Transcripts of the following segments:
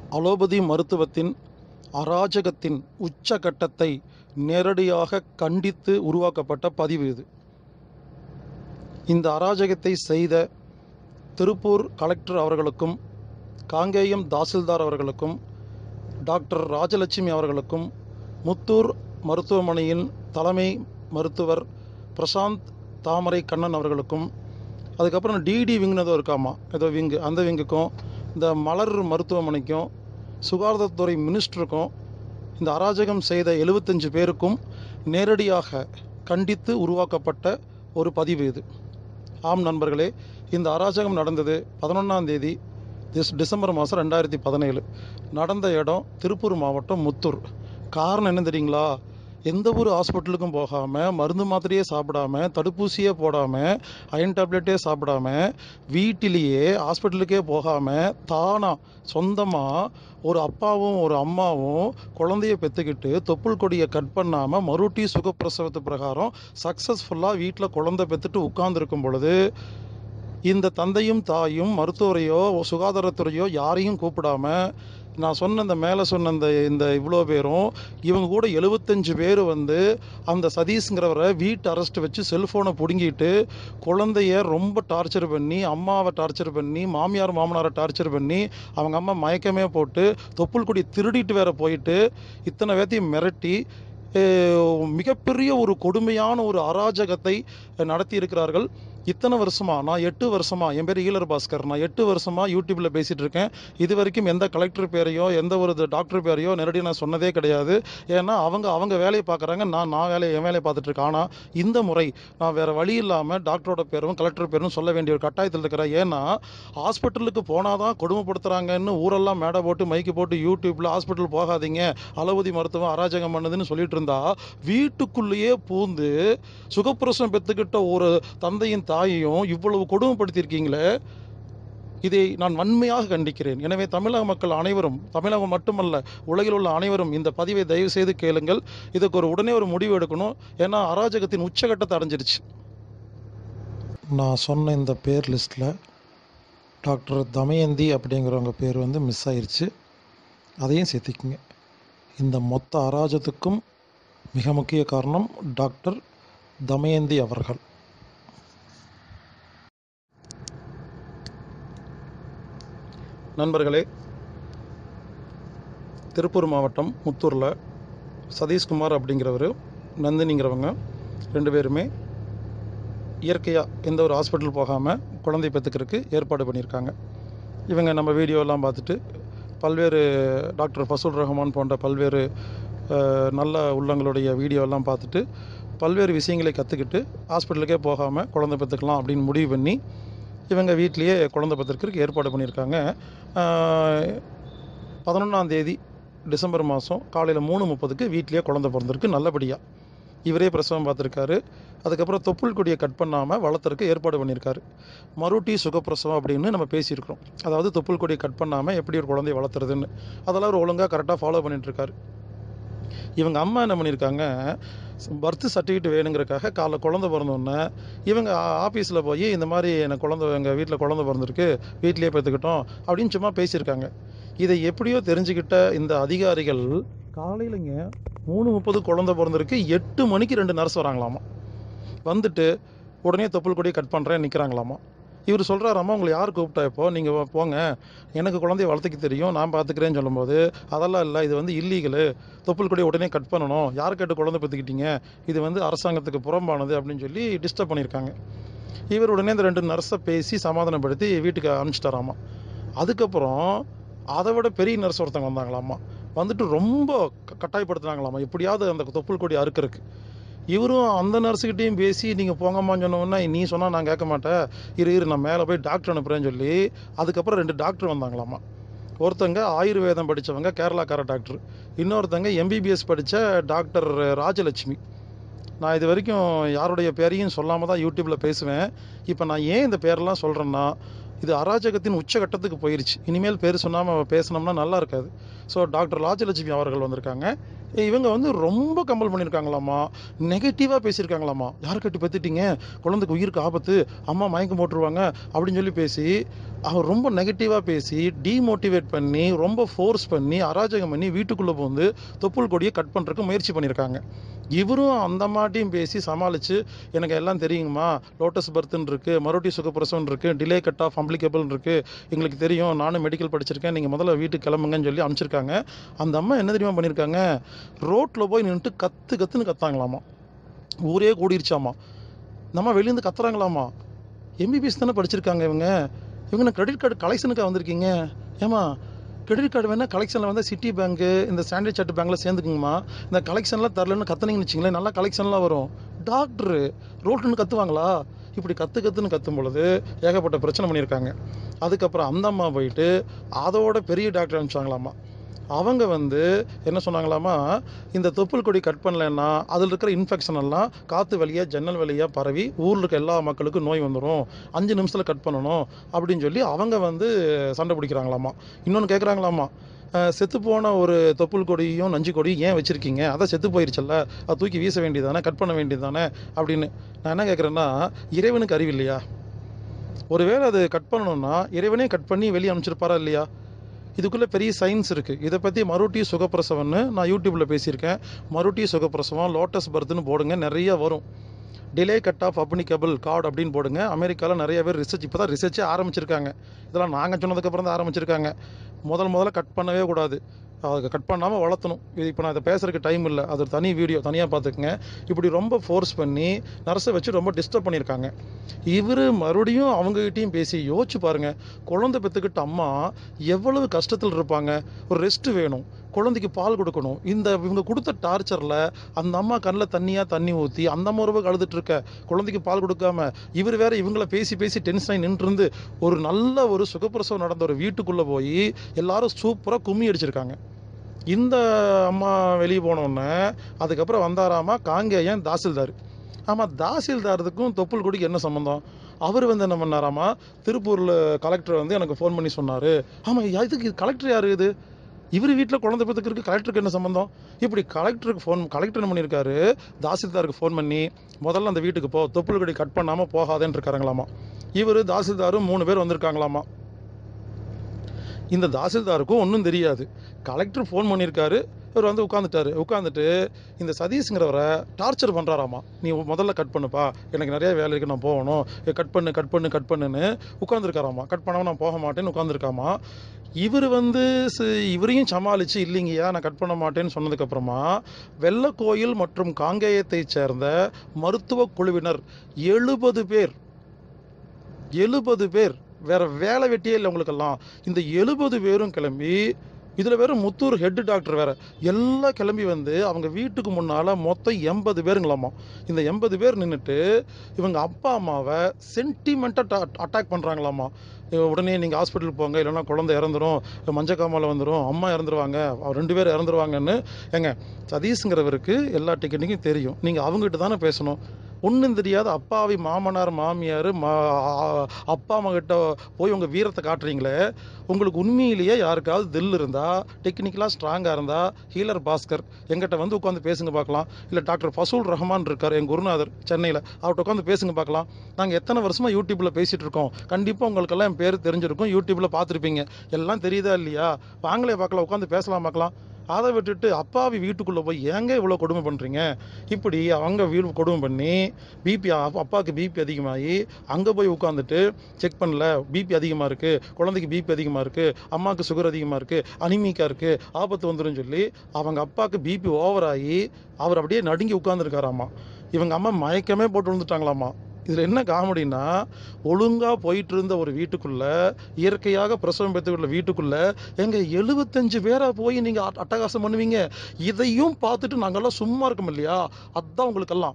allopathy மருத்துவத்தின் அராஜகத்தின் உச்சகட்டத்தை நேரடியாக கண்டித்து உருவாக்கப்பட்ட பதிவு இது இந்த அராஜகத்தை செய்த திருப்பூர் கலெக்டர் அவர்களுக்கும் காங்கேயம் தாசில்தார் அவர்களுக்கும் டாக்டர் ராஜலட்சுமி அவர்களுக்கும் முத்தூர் மருத்துவமனையின் தலைமை மருத்துவர் பிரசாந்த் தாமரை கண்ணன் அவர்களுக்கும் அதுக்கப்புறம் டிடி விங்னு ஏதோ இருக்காமா ஏதோ விங்கு அந்த விங்குக்கும் இந்த மலர் மருத்துவமனைக்கும் சுகாதாரத்துறை மினிஸ்டருக்கும் இந்த அராஜகம் செய்த எழுபத்தஞ்சு பேருக்கும் நேரடியாக கண்டித்து உருவாக்கப்பட்ட ஒரு பதிவு இது ஆம் நண்பர்களே இந்த அராஜகம் நடந்தது பதினொன்றாம் தேதி டிஸ் டிசம்பர் மாதம் ரெண்டாயிரத்தி பதினேழு நடந்த இடம் திருப்பூர் மாவட்டம் முத்தூர் காரணம் என்ன தெரியுங்களா எந்த ஒரு ஹாஸ்பிட்டலுக்கும் போகாமல் மருந்து மாத்திரையே சாப்பிடாம தடுப்பூசியே போடாமல் அயன் டேப்லெட்டே சாப்பிடாம வீட்டிலேயே ஹாஸ்பிட்டலுக்கே போகாமல் தானாக சொந்தமாக ஒரு அப்பாவும் ஒரு அம்மாவும் குழந்தைய பெற்றுக்கிட்டு தொப்புள் கொடியை கட் பண்ணாமல் மறுட்டி சுகப்பிரசவத்து பிரகாரம் சக்ஸஸ்ஃபுல்லாக வீட்டில் குழந்தை பெற்றுட்டு உட்கார்ந்துருக்கும் பொழுது இந்த தந்தையும் தாயும் மருத்துவரையோ சுகாதாரத்துறையோ யாரையும் கூப்பிடாம நான் சொன்ன இந்த மேலே சொன்ன இந்த இந்த இவ்வளோ பேரும் இவங்க கூட எழுபத்தஞ்சு பேர் வந்து அந்த சதீஷ்ங்கிறவரை வீட்டு அரெஸ்ட் வச்சு செல்ஃபோனை பிடுங்கிட்டு குழந்தைய ரொம்ப டார்ச்சர் பண்ணி அம்மாவை டார்ச்சர் பண்ணி மாமியார் மாமனாரை டார்ச்சர் பண்ணி அவங்க அம்மா மயக்கமே போட்டு தொப்புள் கொடி திருடிட்டு வேற போயிட்டு இத்தனை பேர்த்தையும் மிரட்டி அஹ், மிகப்பெரிய ஒரு கொடுமையான ஒரு அராஜகத்தை நடத்தி இருக்கிறார்கள் இத்தனை வருஷமா நான் எட்டு வருஷமா என் பேர் ஈலர் பாஸ்கர் நான் எட்டு வருஷமா யூடியூப்ல பேசிட்டு இருக்கேன் இது வரைக்கும் எந்த கலெக்டர் பேரையோ எந்த ஒரு டாக்டர் பேரையோ நேரடியாக நான் சொன்னதே கிடையாது ஏன்னா அவங்க அவங்க வேலையை பார்க்குறாங்க நான் நான் வேலையை என் வேலையை பார்த்துட்டு இருக்கேன் ஆனால் இந்த முறை நான் வேற வழி இல்லாமல் டாக்டரோட பேரும் கலெக்டர் பேரும் சொல்ல வேண்டிய ஒரு கட்டாயத்தில் இருக்கிறேன் ஏன்னா ஹாஸ்பிட்டலுக்கு போனாதான் கொடுமைப்படுத்துறாங்கன்னு ஊரெல்லாம் மேடை போட்டு மைக்கு போட்டு யூடியூப்ல ஹாஸ்பிட்டல் போகாதீங்க அளவுதி மருத்துவம் அராஜகம் பண்ணுதுன்னு சொல்லிட்டு இருந்தா வீட்டுக்குள்ளேயே பூந்து சுகப்பிரசவம் பெற்றுக்கிட்ட ஒரு தந்தையும் தாயையும் இவ்வளவு கொடுமைப்படுத்தியிருக்கீங்களே இதை நான் வன்மையாக கண்டிக்கிறேன் எனவே தமிழக மக்கள் அனைவரும் தமிழகம் மட்டுமல்ல உலகில் உள்ள அனைவரும் இந்த பதிவை தயவு செய்து கேளுங்கள் இதுக்கு ஒரு உடனே ஒரு முடிவு எடுக்கணும் ஏன்னா அராஜகத்தின் உச்சகட்டத்தை அடைஞ்சிருச்சு நான் சொன்ன இந்த பேர் லிஸ்ட்டில் டாக்டர் தமயந்தி அப்படிங்கிறவங்க பேர் வந்து மிஸ் ஆயிருச்சு அதையும் சேர்த்திக்குங்க இந்த மொத்த அராஜகத்துக்கும் மிக முக்கிய காரணம் டாக்டர் தமயந்தி அவர்கள் நண்பர்களே திருப்பூர் மாவட்டம் முத்தூரில் சதீஷ்குமார் அப்படிங்கிறவர் நந்தினிங்கிறவங்க ரெண்டு பேருமே இயற்கையாக எந்த ஒரு ஹாஸ்பிட்டல் போகாமல் குழந்தை பெற்றுக்கிறதுக்கு ஏற்பாடு பண்ணியிருக்காங்க இவங்க நம்ம வீடியோலாம் பார்த்துட்டு பல்வேறு டாக்டர் ஃபசூல் ரஹ்மான் போன்ற பல்வேறு அஹ், நல்ல உள்ளங்களுடைய வீடியோலாம் பார்த்துட்டு பல்வேறு விஷயங்களை கற்றுக்கிட்டு ஹாஸ்பிட்டலுக்கே போகாமல் குழந்தை பெற்றுக்கலாம் அப்படின்னு முடிவு பண்ணி இவங்க வீட்லேயே குழந்தை பெற்றுக்கிறதுக்கு ஏற்பாடு பண்ணியிருக்காங்க பதினொன்றாம் தேதி டிசம்பர் மாதம் காலையில் மூணு முப்பதுக்கு வீட்லேயே குழந்தை பிறந்திருக்கு நல்லபடியாக இவரே பிரசவம் பார்த்துருக்காரு அதுக்கப்புறம் தொப்புள் கொடியை கட் பண்ணாமல் வளர்த்துறதுக்கு ஏற்பாடு பண்ணியிருக்காரு மறுட்டி சுகப்பிரசவம் அப்படின்னு நம்ம பேசியிருக்கிறோம் அதாவது தொப்புள் கொடியை கட் பண்ணாமல் எப்படி ஒரு குழந்தையை வளர்த்துறதுன்னு அதெல்லாம் ஒரு ஒழுங்காக கரெக்டாக ஃபாலோ பண்ணிட்டுருக்காரு இவங்க அம்மா என்ன பண்ணியிருக்காங்க பர்த் சர்டிஃபிகேட் வேணுங்கிறக்காக காலைல குழந்தை பிறந்தோடனே இவங்க ஆஃபீஸில் போய் இந்த மாதிரி எனக்கு குழந்தை எங்கள் வீட்டில் குழந்தை பிறந்திருக்கு வீட்டிலேயே பெற்றுக்கிட்டோம் அப்படின்னு சும்மா பேசியிருக்காங்க இதை எப்படியோ தெரிஞ்சுக்கிட்ட இந்த அதிகாரிகள் காலையிலங்க மூணு முப்பது குழந்தை பிறந்திருக்கு எட்டு மணிக்கு ரெண்டு நர்ஸ் வராங்களாமா வந்துட்டு உடனே தொப்புள் கொடியை கட் பண்ணுறேன் நிற்கிறாங்களாமா இவர் சொல்கிறாராம்மா உங்களை யார் கூப்பிட்டா இப்போ நீங்கள் போங்க எனக்கு குழந்தைய வளர்த்துக்க தெரியும் நான் பார்த்துக்கிறேன்னு சொல்லும்போது அதெல்லாம் இல்லை இது வந்து இல்லீகலு தொப்புள் கொடியை உடனே கட் பண்ணணும் யார் கேட்டு குழந்தை பெற்றுக்கிட்டீங்க இது வந்து அரசாங்கத்துக்கு புறம்பானது அப்படின்னு சொல்லி டிஸ்டர்ப் பண்ணியிருக்காங்க இவர் உடனே இந்த ரெண்டு நர்ஸை பேசி சமாதானப்படுத்தி வீட்டுக்கு அனுப்பிச்சிட்டாராமா அதுக்கப்புறம் அதை விட பெரிய நர்ஸ் ஒருத்தவங்க வந்தாங்களாமா வந்துட்டு ரொம்ப க- கட்டாயப்படுத்துனாங்களாமா எப்படியாவது அந்த தொப்புள் கொடி அறுக்கிறதுக்கு இவரும் அந்த நர்ஸுக்கிட்டையும் பேசி நீங்கள் போங்கம்மான்னு சொன்னோன்னா நீ சொன்னால் நான் கேட்க மாட்டேன் இரு இரு நான் மேலே போய் டாக்டர் அனுப்புகிறேன்னு சொல்லி அதுக்கப்புறம் ரெண்டு டாக்டர் வந்தாங்களாமா ஒருத்தங்க ஆயுர்வேதம் படித்தவங்க கேரளாக்கார டாக்டர் இன்னொருத்தங்க எம்பிபிஎஸ் படித்த டாக்டர் ராஜலட்சுமி நான் இது வரைக்கும் யாருடைய பேரையும் சொல்லாமல் தான் யூடியூப்பில் பேசுவேன் இப்போ நான் ஏன் இந்த பேரெல்லாம் சொல்கிறேன்னா இது அராஜகத்தின் உச்சகட்டத்துக்கு போயிருச்சு இனிமேல் பேர் சொல்லாமல் பேசினோம்னா நல்லா இருக்காது ஸோ டாக்டர் ராஜலட்சுமி அவர்கள் வந்திருக்காங்க இவங்க வந்து ரொம்ப கம்பல் பண்ணியிருக்காங்களாமா நெகட்டிவாக பேசியிருக்காங்களாமா யார் கட்டி பத்துட்டீங்க குழந்தைக்கு உயிருக்கு ஆபத்து அம்மா மயக்கம் போட்டுருவாங்க அப்படின்னு சொல்லி பேசி அவர் ரொம்ப நெகட்டிவாக பேசி டீமோட்டிவேட் பண்ணி ரொம்ப ஃபோர்ஸ் பண்ணி அராஜகம் பண்ணி வீட்டுக்குள்ளே வந்து தொப்புள் கொடியை கட் பண்ணுறதுக்கு முயற்சி பண்ணியிருக்காங்க இவரும் அந்த மாட்டியும் பேசி சமாளித்து எனக்கு எல்லாம் தெரியுங்கம்மா லோட்டஸ் பர்த்துன்னு இருக்குது மறுபடியும் சுகப்பிரசவம் இருக்குது டிலே கட் ஆஃப் அம்ப்ளிகபிள்னு இருக்குது எங்களுக்கு தெரியும் நானும் மெடிக்கல் படிச்சிருக்கேன் நீங்கள் முதல்ல வீட்டுக்கு கிளம்புங்கன்னு சொல்லி அனுப்பிச்சிருக்காங்க அந்த அம்மா என்ன தெரியுமா பண்ணியிருக்காங்க ரோட்டில் போய் நின்றுட்டு கத்து கத்துன்னு கத்தாங்களாமா ஊரே கூடிருச்சாமா நம்ம வெளியேருந்து கத்துறாங்களாமா எம்பிபிஎஸ் தானே படிச்சிருக்காங்க இவங்க இவங்க கிரெடிட் கார்டு கலெக்ஷனுக்காக வந்திருக்கீங்க ஏமா கிரெடிட் கார்டு வேணால் கலெக்ஷனில் வந்து சிட்டி பேங்க்கு இந்த ஸ்டாண்டர்ட் சார்ட் பேங்க்கில் சேர்ந்துக்குங்கம்மா இந்த கலெக்ஷன்லாம் தரலன்னு கத்துனீங்கன்னு வச்சிங்களேன் நல்லா கலெக்ஷன்லாம் வரும் டாக்டரு ரோட்டுன்னு கத்துவாங்களா இப்படி கற்று கற்றுன்னு கத்தும் பொழுது ஏகப்பட்ட பிரச்சனை பண்ணியிருக்காங்க அதுக்கப்புறம் அந்த அம்மா போயிட்டு அதோட பெரிய டாக்டர் அனுப்பிச்சாங்களாமா அவங்க வந்து என்ன சொன்னாங்களாமா இந்த தொப்புள் கொடி கட் பண்ணலைன்னா அதில் இருக்கிற இன்ஃபெக்ஷன் எல்லாம் காற்று வழியாக ஜன்னல் வழியாக பரவி ஊரில் இருக்க எல்லா மக்களுக்கும் நோய் வந்துடும் அஞ்சு நிமிஷத்தில் கட் பண்ணணும் அப்படின்னு சொல்லி அவங்க வந்து சண்டை பிடிக்கிறாங்களாமா இன்னொன்று கேட்குறாங்களாமா செத்து போன ஒரு தொப்புள் கொடியும் நஞ்சு கொடியும் ஏன் வச்சுருக்கீங்க அதான் செத்து போயிருச்சல்ல அதை தூக்கி வீச வேண்டியதானே கட் பண்ண வேண்டியதானே அப்படின்னு நான் என்ன கேட்குறேன்னா இறைவனுக்கு அறிவு இல்லையா ஒருவேளை அது கட் பண்ணணும்னா இறைவனே கட் பண்ணி வெளியே அனுப்பிச்சிருப்பாரா இல்லையா இதுக்குள்ளே பெரிய சயின்ஸ் இருக்குது இதை பற்றி மறுட்டி சுகப்பிரசவம்னு நான் யூடியூப்பில் பேசியிருக்கேன் மறுட்டி சுகப்பிரசவம் லோட்டஸ் பர்த்னு போடுங்க நிறைய வரும் டிலே கட் ஆஃப் அப்னிகபிள் கார்டு அப்படின்னு போடுங்க அமெரிக்காவில் நிறைய பேர் ரிசர்ச் இப்போ தான் ரிசர்ச்சே ஆரம்பிச்சிருக்காங்க இதெல்லாம் நாங்கள் சொன்னதுக்கப்புறம் தான் ஆரம்பிச்சிருக்காங்க முதல் முதல்ல கட் பண்ணவே கூடாது அதை கட் பண்ணாமல் வளர்த்தணும் இது இப்போ நான் இதை பேசுறதுக்கு டைம் இல்லை அது ஒரு தனி வீடியோ தனியாக பார்த்துக்குங்க இப்படி ரொம்ப ஃபோர்ஸ் பண்ணி நர்ஸை வச்சு ரொம்ப டிஸ்டர்ப் பண்ணியிருக்காங்க இவர் மறுபடியும் அவங்ககிட்டயும் பேசி யோசிச்சு பாருங்க குழந்தை பெற்றுக்கிட்ட அம்மா எவ்வளவு கஷ்டத்தில் இருப்பாங்க ஒரு ரெஸ்ட் வேணும் குழந்தைக்கு பால் கொடுக்கணும் இந்த இவங்க கொடுத்த டார்ச்சரில் அந்த அம்மா கண்ணில் தண்ணியாக தண்ணி ஊற்றி அந்த அம்மா ரொம்ப அழுதுட்டு இருக்க குழந்தைக்கு பால் கொடுக்காம இவர் வேற இவங்கள பேசி பேசி டென்ஷன் ஆகி நின்றுருந்து ஒரு நல்ல ஒரு சுகப்பிரசவம் நடந்த ஒரு வீட்டுக்குள்ளே போய் எல்லாரும் சூப்பராக கும்மி அடிச்சிருக்காங்க இந்த அம்மா வெளியே போனோடனே அதுக்கப்புறம் வந்தாராமா காங்கேயன் தாசில்தார் ஆமாம் தாசில்தாரதுக்கும் தொப்புள் கொடிக்கு என்ன சம்மந்தம் அவர் வந்து என்ன பண்ணாராமா திருப்பூரில் கலெக்டர் வந்து எனக்கு ஃபோன் பண்ணி சொன்னார் ஆமாம் இதுக்கு கலெக்டர் யார் இது இவர் வீட்டில் குழந்தை பெற்றுக்கிறதுக்கு கலெக்டருக்கு என்ன சம்மந்தம் இப்படி கலெக்டருக்கு ஃபோன் கலெக்டர் என்ன பண்ணியிருக்காரு தாசில்தாருக்கு ஃபோன் பண்ணி முதல்ல அந்த வீட்டுக்கு போ தொப்புள் கொடி கட் பண்ணாமல் போகாதேன்னு இருக்காருங்களாமா இவர் தாசில்தாரும் மூணு பேர் வந்திருக்காங்களாமா இந்த தாசில்தாருக்கும் ஒன்றும் தெரியாது கலெக்டர் ஃபோன் பண்ணியிருக்காரு இவர் வந்து உட்காந்துட்டாரு உட்காந்துட்டு இந்த சதீஷ்ங்கிறவரை டார்ச்சர் பண்ணுறாராமா நீ முதல்ல கட் பண்ணுப்பா எனக்கு நிறைய வேலை இருக்குது நான் போகணும் கட் பண்ணு கட் பண்ணு கட் பண்ணுன்னு உட்காந்துருக்காராமா கட் பண்ணாமல் நான் போக மாட்டேன்னு உட்காந்துருக்காமா இவர் வந்து சி- இவரையும் சமாளித்து இல்லைங்கய்யா நான் கட் பண்ண மாட்டேன்னு சொன்னதுக்கப்புறமா வெள்ளக்கோயில் மற்றும் காங்கேயத்தைச் சேர்ந்த மருத்துவ குழுவினர் எழுபது பேர் எழுபது பேர் வேற வேலை வெட்டியே இல்லை உங்களுக்கெல்லாம் இந்த எழுபது பேரும் கிளம்பி இதில் வேற முத்தூர் ஹெட் டாக்டர் வேற எல்லாம் கிளம்பி வந்து அவங்க வீட்டுக்கு முன்னால் மொத்தம் எண்பது பேருங்களாமா இந்த எண்பது பேர் நின்றுட்டு இவங்க அப்பா அம்மாவை சென்டிமெண்ட்டாக அட்டாக் பண்ணுறாங்களாமா உடனே நீங்கள் ஹாஸ்பிட்டலுக்கு போங்க இல்லைன்னா குழந்தை இறந்துரும் மஞ்சக்காமால வந்துடும் அம்மா இறந்துருவாங்க அவர் ரெண்டு பேர் இறந்துருவாங்கன்னு ஏங்க சதீஷ்ங்கிறவருக்கு எல்லா டெக்னிக்கும் தெரியும் நீங்கள் அவங்ககிட்ட தானே பேசணும் ஒன்றும் தெரியாத அப்பாவி மாமனார் மாமியார் மா ஆ- அப்பா அம்மா கிட்ட போய் உங்கள் வீரத்தை காட்டுறீங்களே உங்களுக்கு உண்மையிலேயே யாருக்காவது தில் இருந்தால் டெக்னிக்கலாக ஸ்ட்ராங்காக இருந்தால் ஹீலர் பாஸ்கர் எங்கிட்ட வந்து உட்காந்து பேசுங்க பார்க்கலாம் இல்லை டாக்டர் ஃபசூல் ரஹ்மான் இருக்கார் என் குருநாதர் சென்னையில் அவர்கிட்ட உட்காந்து பேசுங்க பார்க்கலாம் நாங்கள் எத்தனை வருஷமாக யூடியூப்பில் பேசிகிட்டு இருக்கோம் கண்டிப்பாக உங்களுக்கெல்லாம் என் பேர் தெரிஞ்சிருக்கும் யூடியூப்பில் பார்த்துருப்பீங்க எல்லாம் தெரியுதா இல்லையா வாங்களே பார்க்கலாம் உட்காந்து பேசலாம் பார்க்கலாம் அதை விட்டுட்டு அப்பாவி வீட்டுக்குள்ளே போய் ஏங்க இவ்வளோ கொடுமை பண்ணுறீங்க இப்படி அவங்க வீடு கொடுமை பண்ணி பிபி அப்பாவுக்கு பிபி அதிகமாகி அங்கே போய் உட்காந்துட்டு செக் பண்ணல பிபி அதிகமாக இருக்குது குழந்தைக்கு பிபி அதிகமாக இருக்குது அம்மாவுக்கு சுகர் அதிகமாக இருக்குது அனிமிக்காக இருக்குது ஆபத்து வந்துடும் சொல்லி அவங்க அப்பாவுக்கு பிபி ஓவர் ஆகி அவர் அப்படியே நடுங்கி உட்காந்துருக்காராமா இவங்க அம்மா மயக்கமே போட்டு விழுந்துட்டாங்களாமா இதில் என்ன காமெடினா ஒழுங்காக போயிட்டு இருந்த ஒரு வீட்டுக்குள்ள இயற்கையாக பிரசவம் பெற்றுள்ள வீட்டுக்குள்ள எங்க எழுபத்தஞ்சு பேரா போய் நீங்கள் அட்டகாசம் பண்ணுவீங்க இதையும் பார்த்துட்டு நாங்கெல்லாம் சும்மா இருக்கோம் இல்லையா அதான் உங்களுக்கெல்லாம்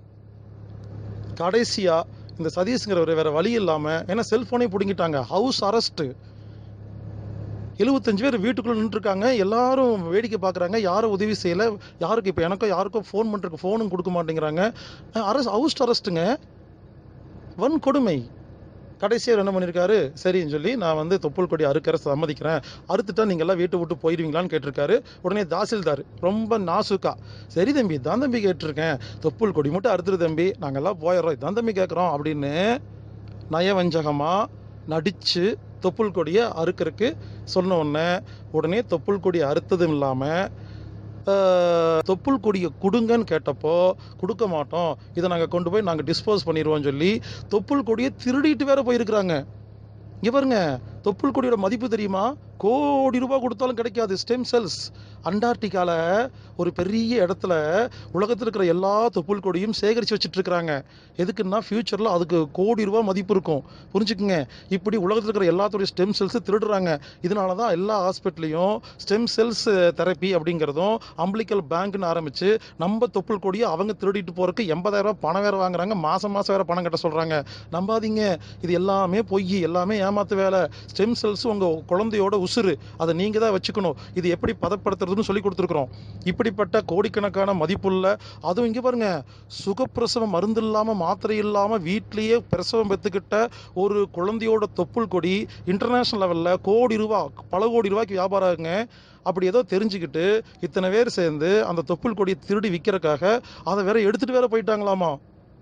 கடைசியா இந்த சதீஷ்ங்கிறவர் வேற வழி இல்லாம ஏன்னா செல்போனே பிடுங்கிட்டாங்க ஹவுஸ் அரெஸ்ட் எழுபத்தஞ்சு பேர் வீட்டுக்குள்ள நின்றுருக்காங்க எல்லாரும் வேடிக்கை பார்க்குறாங்க யாரும் உதவி செய்யலை யாருக்கு இப்போ எனக்கோ யாருக்கோ ஃபோன் பண்ணுறதுக்கு ஃபோனும் கொடுக்க மாட்டேங்கிறாங்க அரசு ஹவுஸ் அரெஸ்ட்டுங்க வன்கொடுமை கடைசியாக என்ன பண்ணியிருக்காரு சரின்னு சொல்லி நான் வந்து தொப்புள் கொடி அறுக்கிற சம்மதிக்கிறேன் அறுத்துட்டா நீங்கள் எல்லாம் வீட்டை விட்டு போயிடுவீங்களான்னு கேட்டிருக்காரு உடனே தாசில்தார் ரொம்ப நாசுக்கா சரி தம்பி தான் தம்பி கேட்டிருக்கேன் தொப்புள் கொடி மட்டும் அறுத்துரு தம்பி நாங்கள்லாம் போயிடுறோம் இதான் தம்பி கேட்குறோம் அப்படின்னு நயவஞ்சகமாக நடித்து தொப்புள் கொடியை அறுக்கறக்கு சொன்ன உடனே உடனே தொப்புள் கொடியை அறுத்ததும் இல்லாமல் தொப்புள் கொடியை கொடுங்கன்னு கேட்டப்போ கொடுக்க மாட்டோம் இதை நாங்கள் கொண்டு போய் நாங்கள் டிஸ்போஸ் பண்ணிடுவோம்னு சொல்லி தொப்புள் கொடியை திருடிட்டு வேற போயிருக்கிறாங்க இங்கே பாருங்க தொப்புள் கொடியோட மதிப்பு தெரியுமா கோடி ரூபாய் கொடுத்தாலும் கிடைக்காது ஸ்டெம் செல்ஸ் அண்டார்டிகால ஒரு பெரிய இடத்துல உலகத்தில் இருக்கிற எல்லா தொப்புள் கொடியும் சேகரித்து வச்சுட்டு இருக்கிறாங்க எதுக்குன்னா ஃப்யூச்சரில் அதுக்கு கோடி ரூபாய் மதிப்பு இருக்கும் புரிஞ்சுக்குங்க இப்படி உலகத்தில் இருக்கிற எல்லாத்துடைய ஸ்டெம் செல்ஸ் திருடுறாங்க இதனால தான் எல்லா ஹாஸ்பிட்டல்லையும் ஸ்டெம் செல்ஸ் தெரப்பி அப்படிங்கிறதும் அம்பிளிக்கல் பேங்க்னு ஆரம்பித்து நம்ம தொப்புள் கொடியை அவங்க திருடிட்டு போகிறதுக்கு எண்பதாயிரம் ரூபாய் பணம் வேறு வாங்குறாங்க மாதம் மாதம் வேறு பணம் கட்ட சொல்கிறாங்க நம்பாதீங்க இது எல்லாமே பொய் எல்லாமே ஏமாத்து வேலை ஸ்டெம் செல்ஸ் உங்கள் குழந்தையோட உசுறு அதை நீங்கள் தான் வச்சுக்கணும் இது எப்படி பதப்படுத்துறதுன்னு சொல்லி கொடுத்துருக்குறோம் இப்படிப்பட்ட கோடிக்கணக்கான மதிப்புள்ள அதுவும் இங்கே பாருங்க சுகப்பிரசவம் மருந்து இல்லாமல் மாத்திரை இல்லாமல் வீட்லேயே பிரசவம் பெற்றுக்கிட்ட ஒரு குழந்தையோட தொப்புள் கொடி இன்டர்நேஷ்னல் லெவலில் கோடி ரூபா பல கோடி ரூபாய்க்கு வியாபாரம் ஆகுங்க அப்படி ஏதோ தெரிஞ்சுக்கிட்டு இத்தனை பேர் சேர்ந்து அந்த தொப்புள் கொடியை திருடி விற்கிறதுக்காக அதை வேற எடுத்துட்டு வேற போயிட்டாங்களாமா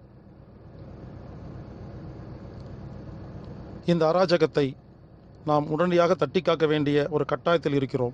இந்த அராஜகத்தை நாம் உடனடியாக தட்டி காக்க வேண்டிய ஒரு கட்டாயத்தில் இருக்கிறோம்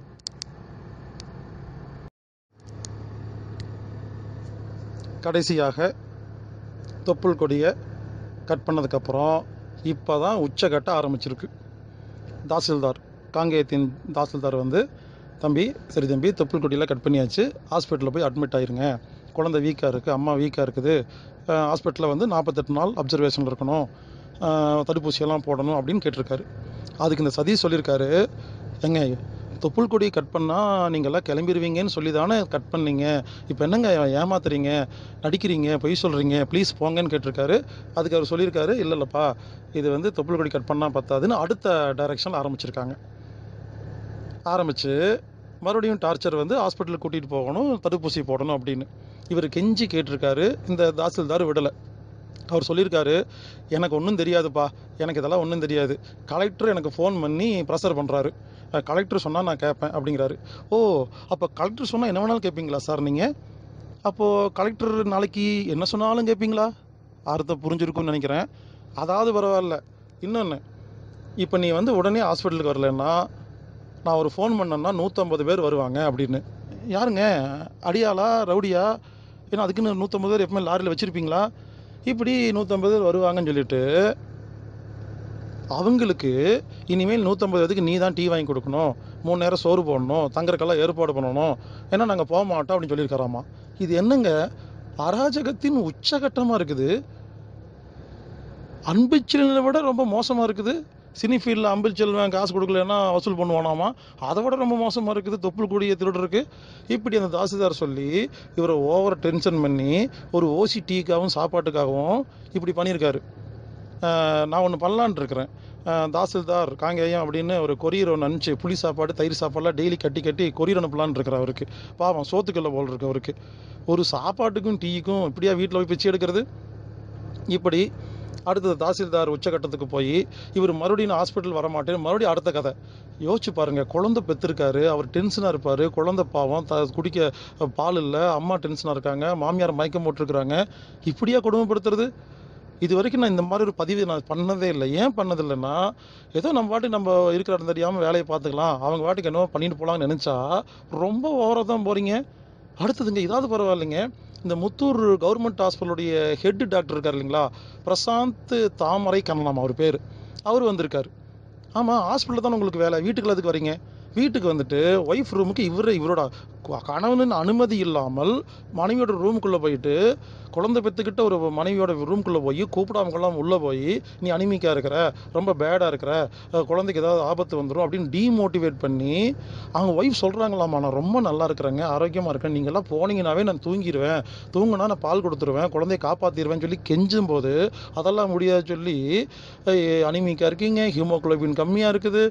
கடைசியாக தொப்புள் கொடியை கட் பண்ணதுக்கப்புறம் இப்போ தான் உச்சக்கட்ட ஆரம்பிச்சிருக்கு தாசில்தார் காங்கேயத்தின் தாசில்தார் வந்து தம்பி சரி தம்பி தொப்புள் கொடியெல்லாம் கட் பண்ணியாச்சு ஹாஸ்பிட்டலில் போய் அட்மிட் ஆயிருங்க குழந்தை வீக்காக இருக்குது அம்மா வீக்காக இருக்குது ஹாஸ்பிட்டலில் வந்து நாற்பத்தெட்டு நாள் அப்சர்வேஷனில் இருக்கணும் அஹ், தடுப்பூசியெல்லாம் போடணும் அப்படின்னு கேட்டிருக்காரு அதுக்கு இந்த சதீஷ் சொல்லியிருக்காரு எங்க தொப்புள் கொடியை கட் பண்ணால் நீங்கள்லாம் கிளம்பிடுவீங்கன்னு சொல்லி தானே கட் பண்ணீங்க இப்போ என்னங்க ஏமாத்துறீங்க நடிக்கிறீங்க பொய் சொல்கிறீங்க ப்ளீஸ் போங்கன்னு கேட்டிருக்காரு அதுக்கு அவர் சொல்லியிருக்காரு இல்லை இல்லைப்பா இது வந்து தொப்புள் கொடி கட் பண்ணால் பத்தாதுன்னு அடுத்த டைரக்ஷன் ஆரம்பிச்சிருக்காங்க ஆரம்பித்து மறுபடியும் டார்ச்சர் வந்து ஹாஸ்பிட்டலுக்கு கூட்டிகிட்டு போகணும் தடுப்பூசி போடணும் அப்படின்னு இவர் கெஞ்சி கேட்டிருக்காரு இந்த தாசில்தார் விடலை அவர் சொல்லியிருக்காரு எனக்கு ஒன்றும் தெரியாதுப்பா எனக்கு இதெல்லாம் ஒன்றும் தெரியாது கலெக்டர் எனக்கு ஃபோன் பண்ணி ப்ரெஷர் பண்ணுறாரு கலெக்டர் சொன்னால் நான் கேட்பேன் அப்படிங்கிறாரு ஓ அப்போ கலெக்டர் சொன்னால் என்ன வேணாலும் கேட்பீங்களா சார் நீங்கள் அப்போது கலெக்டர் நாளைக்கு என்ன சொன்னாலும் கேட்பீங்களா அர்த்தம் புரிஞ்சிருக்கும்னு நினைக்கிறேன் அதாவது பரவாயில்ல இன்னொன்று இப்போ நீ வந்து உடனே ஹாஸ்பிட்டலுக்கு வரலன்னா நான் ஒரு ஃபோன் பண்ணேன்னா நூற்றம்பது பேர் வருவாங்க அப்படின்னு யாருங்க அடியாளா ரவுடியா ஏன்னா அதுக்குன்னு நூற்றம்பது பேர் எப்பவுமே லாரியில் வச்சுருப்பீங்களா இப்படி நூற்றம்பது பேர் வருவாங்கன்னு சொல்லிட்டு அவங்களுக்கு இனிமேல் நூற்றம்பது பேருக்கு நீ தான் டீ வாங்கி கொடுக்கணும் மூணு நேரம் சோறு போடணும் தங்குறக்கெல்லாம் ஏற்பாடு பண்ணணும் ஏன்னா நாங்கள் போக மாட்டோம் அப்படின்னு சொல்லியிருக்காராமா இது என்னங்க அராஜகத்தின் உச்சகட்டமாக இருக்குது அன்புச்செல்வனை விட ரொம்ப மோசமாக இருக்குது சினி ஃபீல்டில் அம்பில் செல்வன் காசு கொடுக்கலன்னா வசூல் பண்ணுவானாமா அதை விட ரொம்ப மோசமாக இருக்குது தொப்புள் கூடிய திருடுறதுக்கு இப்படி அந்த தாசில்தார் சொல்லி இவரை ஓவர் டென்ஷன் பண்ணி ஒரு ஓசி டீக்காகவும் சாப்பாட்டுக்காகவும் இப்படி பண்ணியிருக்காரு ஆஹ் நான் ஒன்று பண்ணலான்ட்டு இருக்கிறேன் ஆஹ் தாசில்தார் காங்கேயம் அப்படின்னு ஒரு கொரியர் ஒன்று அனுப்பிச்சு புளி சாப்பாடு தயிர் சாப்பாடுலாம் டெய்லி கட்டி கட்டி கொரியர் அனுப்பலான்னு இருக்கிற அவருக்கு பாவம் சோத்துக்கல்ல போல் இருக்கு அவருக்கு ஒரு சாப்பாட்டுக்கும் டீக்கும் இப்படியா வீட்டில் போய் பிச்சை எடுக்கிறது இப்படி அடுத்தது தாசில்தார் உச்சகட்டத்துக்கு போய் இவர் மறுபடியும் ஹாஸ்பிட்டல் வரமாட்டேன் மறுபடியும் அடுத்த கதை யோசிச்சு பாருங்க குழந்தை பெற்றிருக்காரு அவர் டென்ஷனாக இருப்பார் குழந்தை பாவம் த குடிக்க அஹ், பால் இல்லை அம்மா டென்ஷனாக இருக்காங்க மாமியார் மயக்கம் போட்டிருக்கிறாங்க இப்படியா கொடுமைப்படுத்துறது இது வரைக்கும் நான் இந்த மாதிரி ஒரு பதிவு நான் பண்ணதே இல்லை ஏன் பண்ணதில்லைன்னா ஏதோ நம்ம பாட்டுக்கு நம்ம இருக்கிற இடம் தெரியாமல் வேலையை பார்த்துக்கலாம் அவங்க பாட்டுக்கு என்னவோ பண்ணிட்டு போகலான்னு நினச்சா ரொம்ப ஓவராக தான் போகிறீங்க அடுத்ததுங்க இதாவது பரவாயில்லைங்க இந்த முத்தூர் கவர்மெண்ட் ஹாஸ்பிட்டலுடைய ஹெட் டாக்டர் இருக்கார் இல்லைங்களா பிரசாந்த் தாமரை கண்ணலாம் அவர் பேர் அவர் வந்திருக்காரு ஆமாம் ஹாஸ்பிட்டலில் தான் உங்களுக்கு வேலை வீட்டுக்குள்ள எதுக்கு வரீங்க வீட்டுக்கு வந்துட்டு ஒய்ஃப் ரூமுக்கு இவர் இவரோட க- கணவனின் அனுமதி இல்லாமல் மனைவியோட ரூமுக்குள்ளே போயிட்டு குழந்தை பெற்றுக்கிட்ட ஒரு மனைவியோட ரூமுக்குள்ளே போய் கூப்பிடாமக்கெல்லாம் உள்ளே போய் நீ அனிமிக்காக இருக்கிற ரொம்ப பேடாக இருக்கிற அஹ் குழந்தைக்கு ஏதாவது ஆபத்து வந்துடும் அப்படின்னு டீமோட்டிவேட் பண்ணி அவங்க ஒய்ஃப் சொல்கிறாங்களாமா நான் ரொம்ப நல்லா இருக்கிறேங்க ஆரோக்கியமாக இருக்கேன் நீங்கள்லாம் போனீங்கன்னாவே நான் தூங்கிடுவேன் தூங்குனா நான் பால் கொடுத்துருவேன் குழந்தைய காப்பாற்றிடுவேன்னு சொல்லி கெஞ்சும் போது அதெல்லாம் முடியாது சொல்லி அனிமிக்காக இருக்கீங்க ஹீமோகுளோபின் கம்மியாக இருக்குது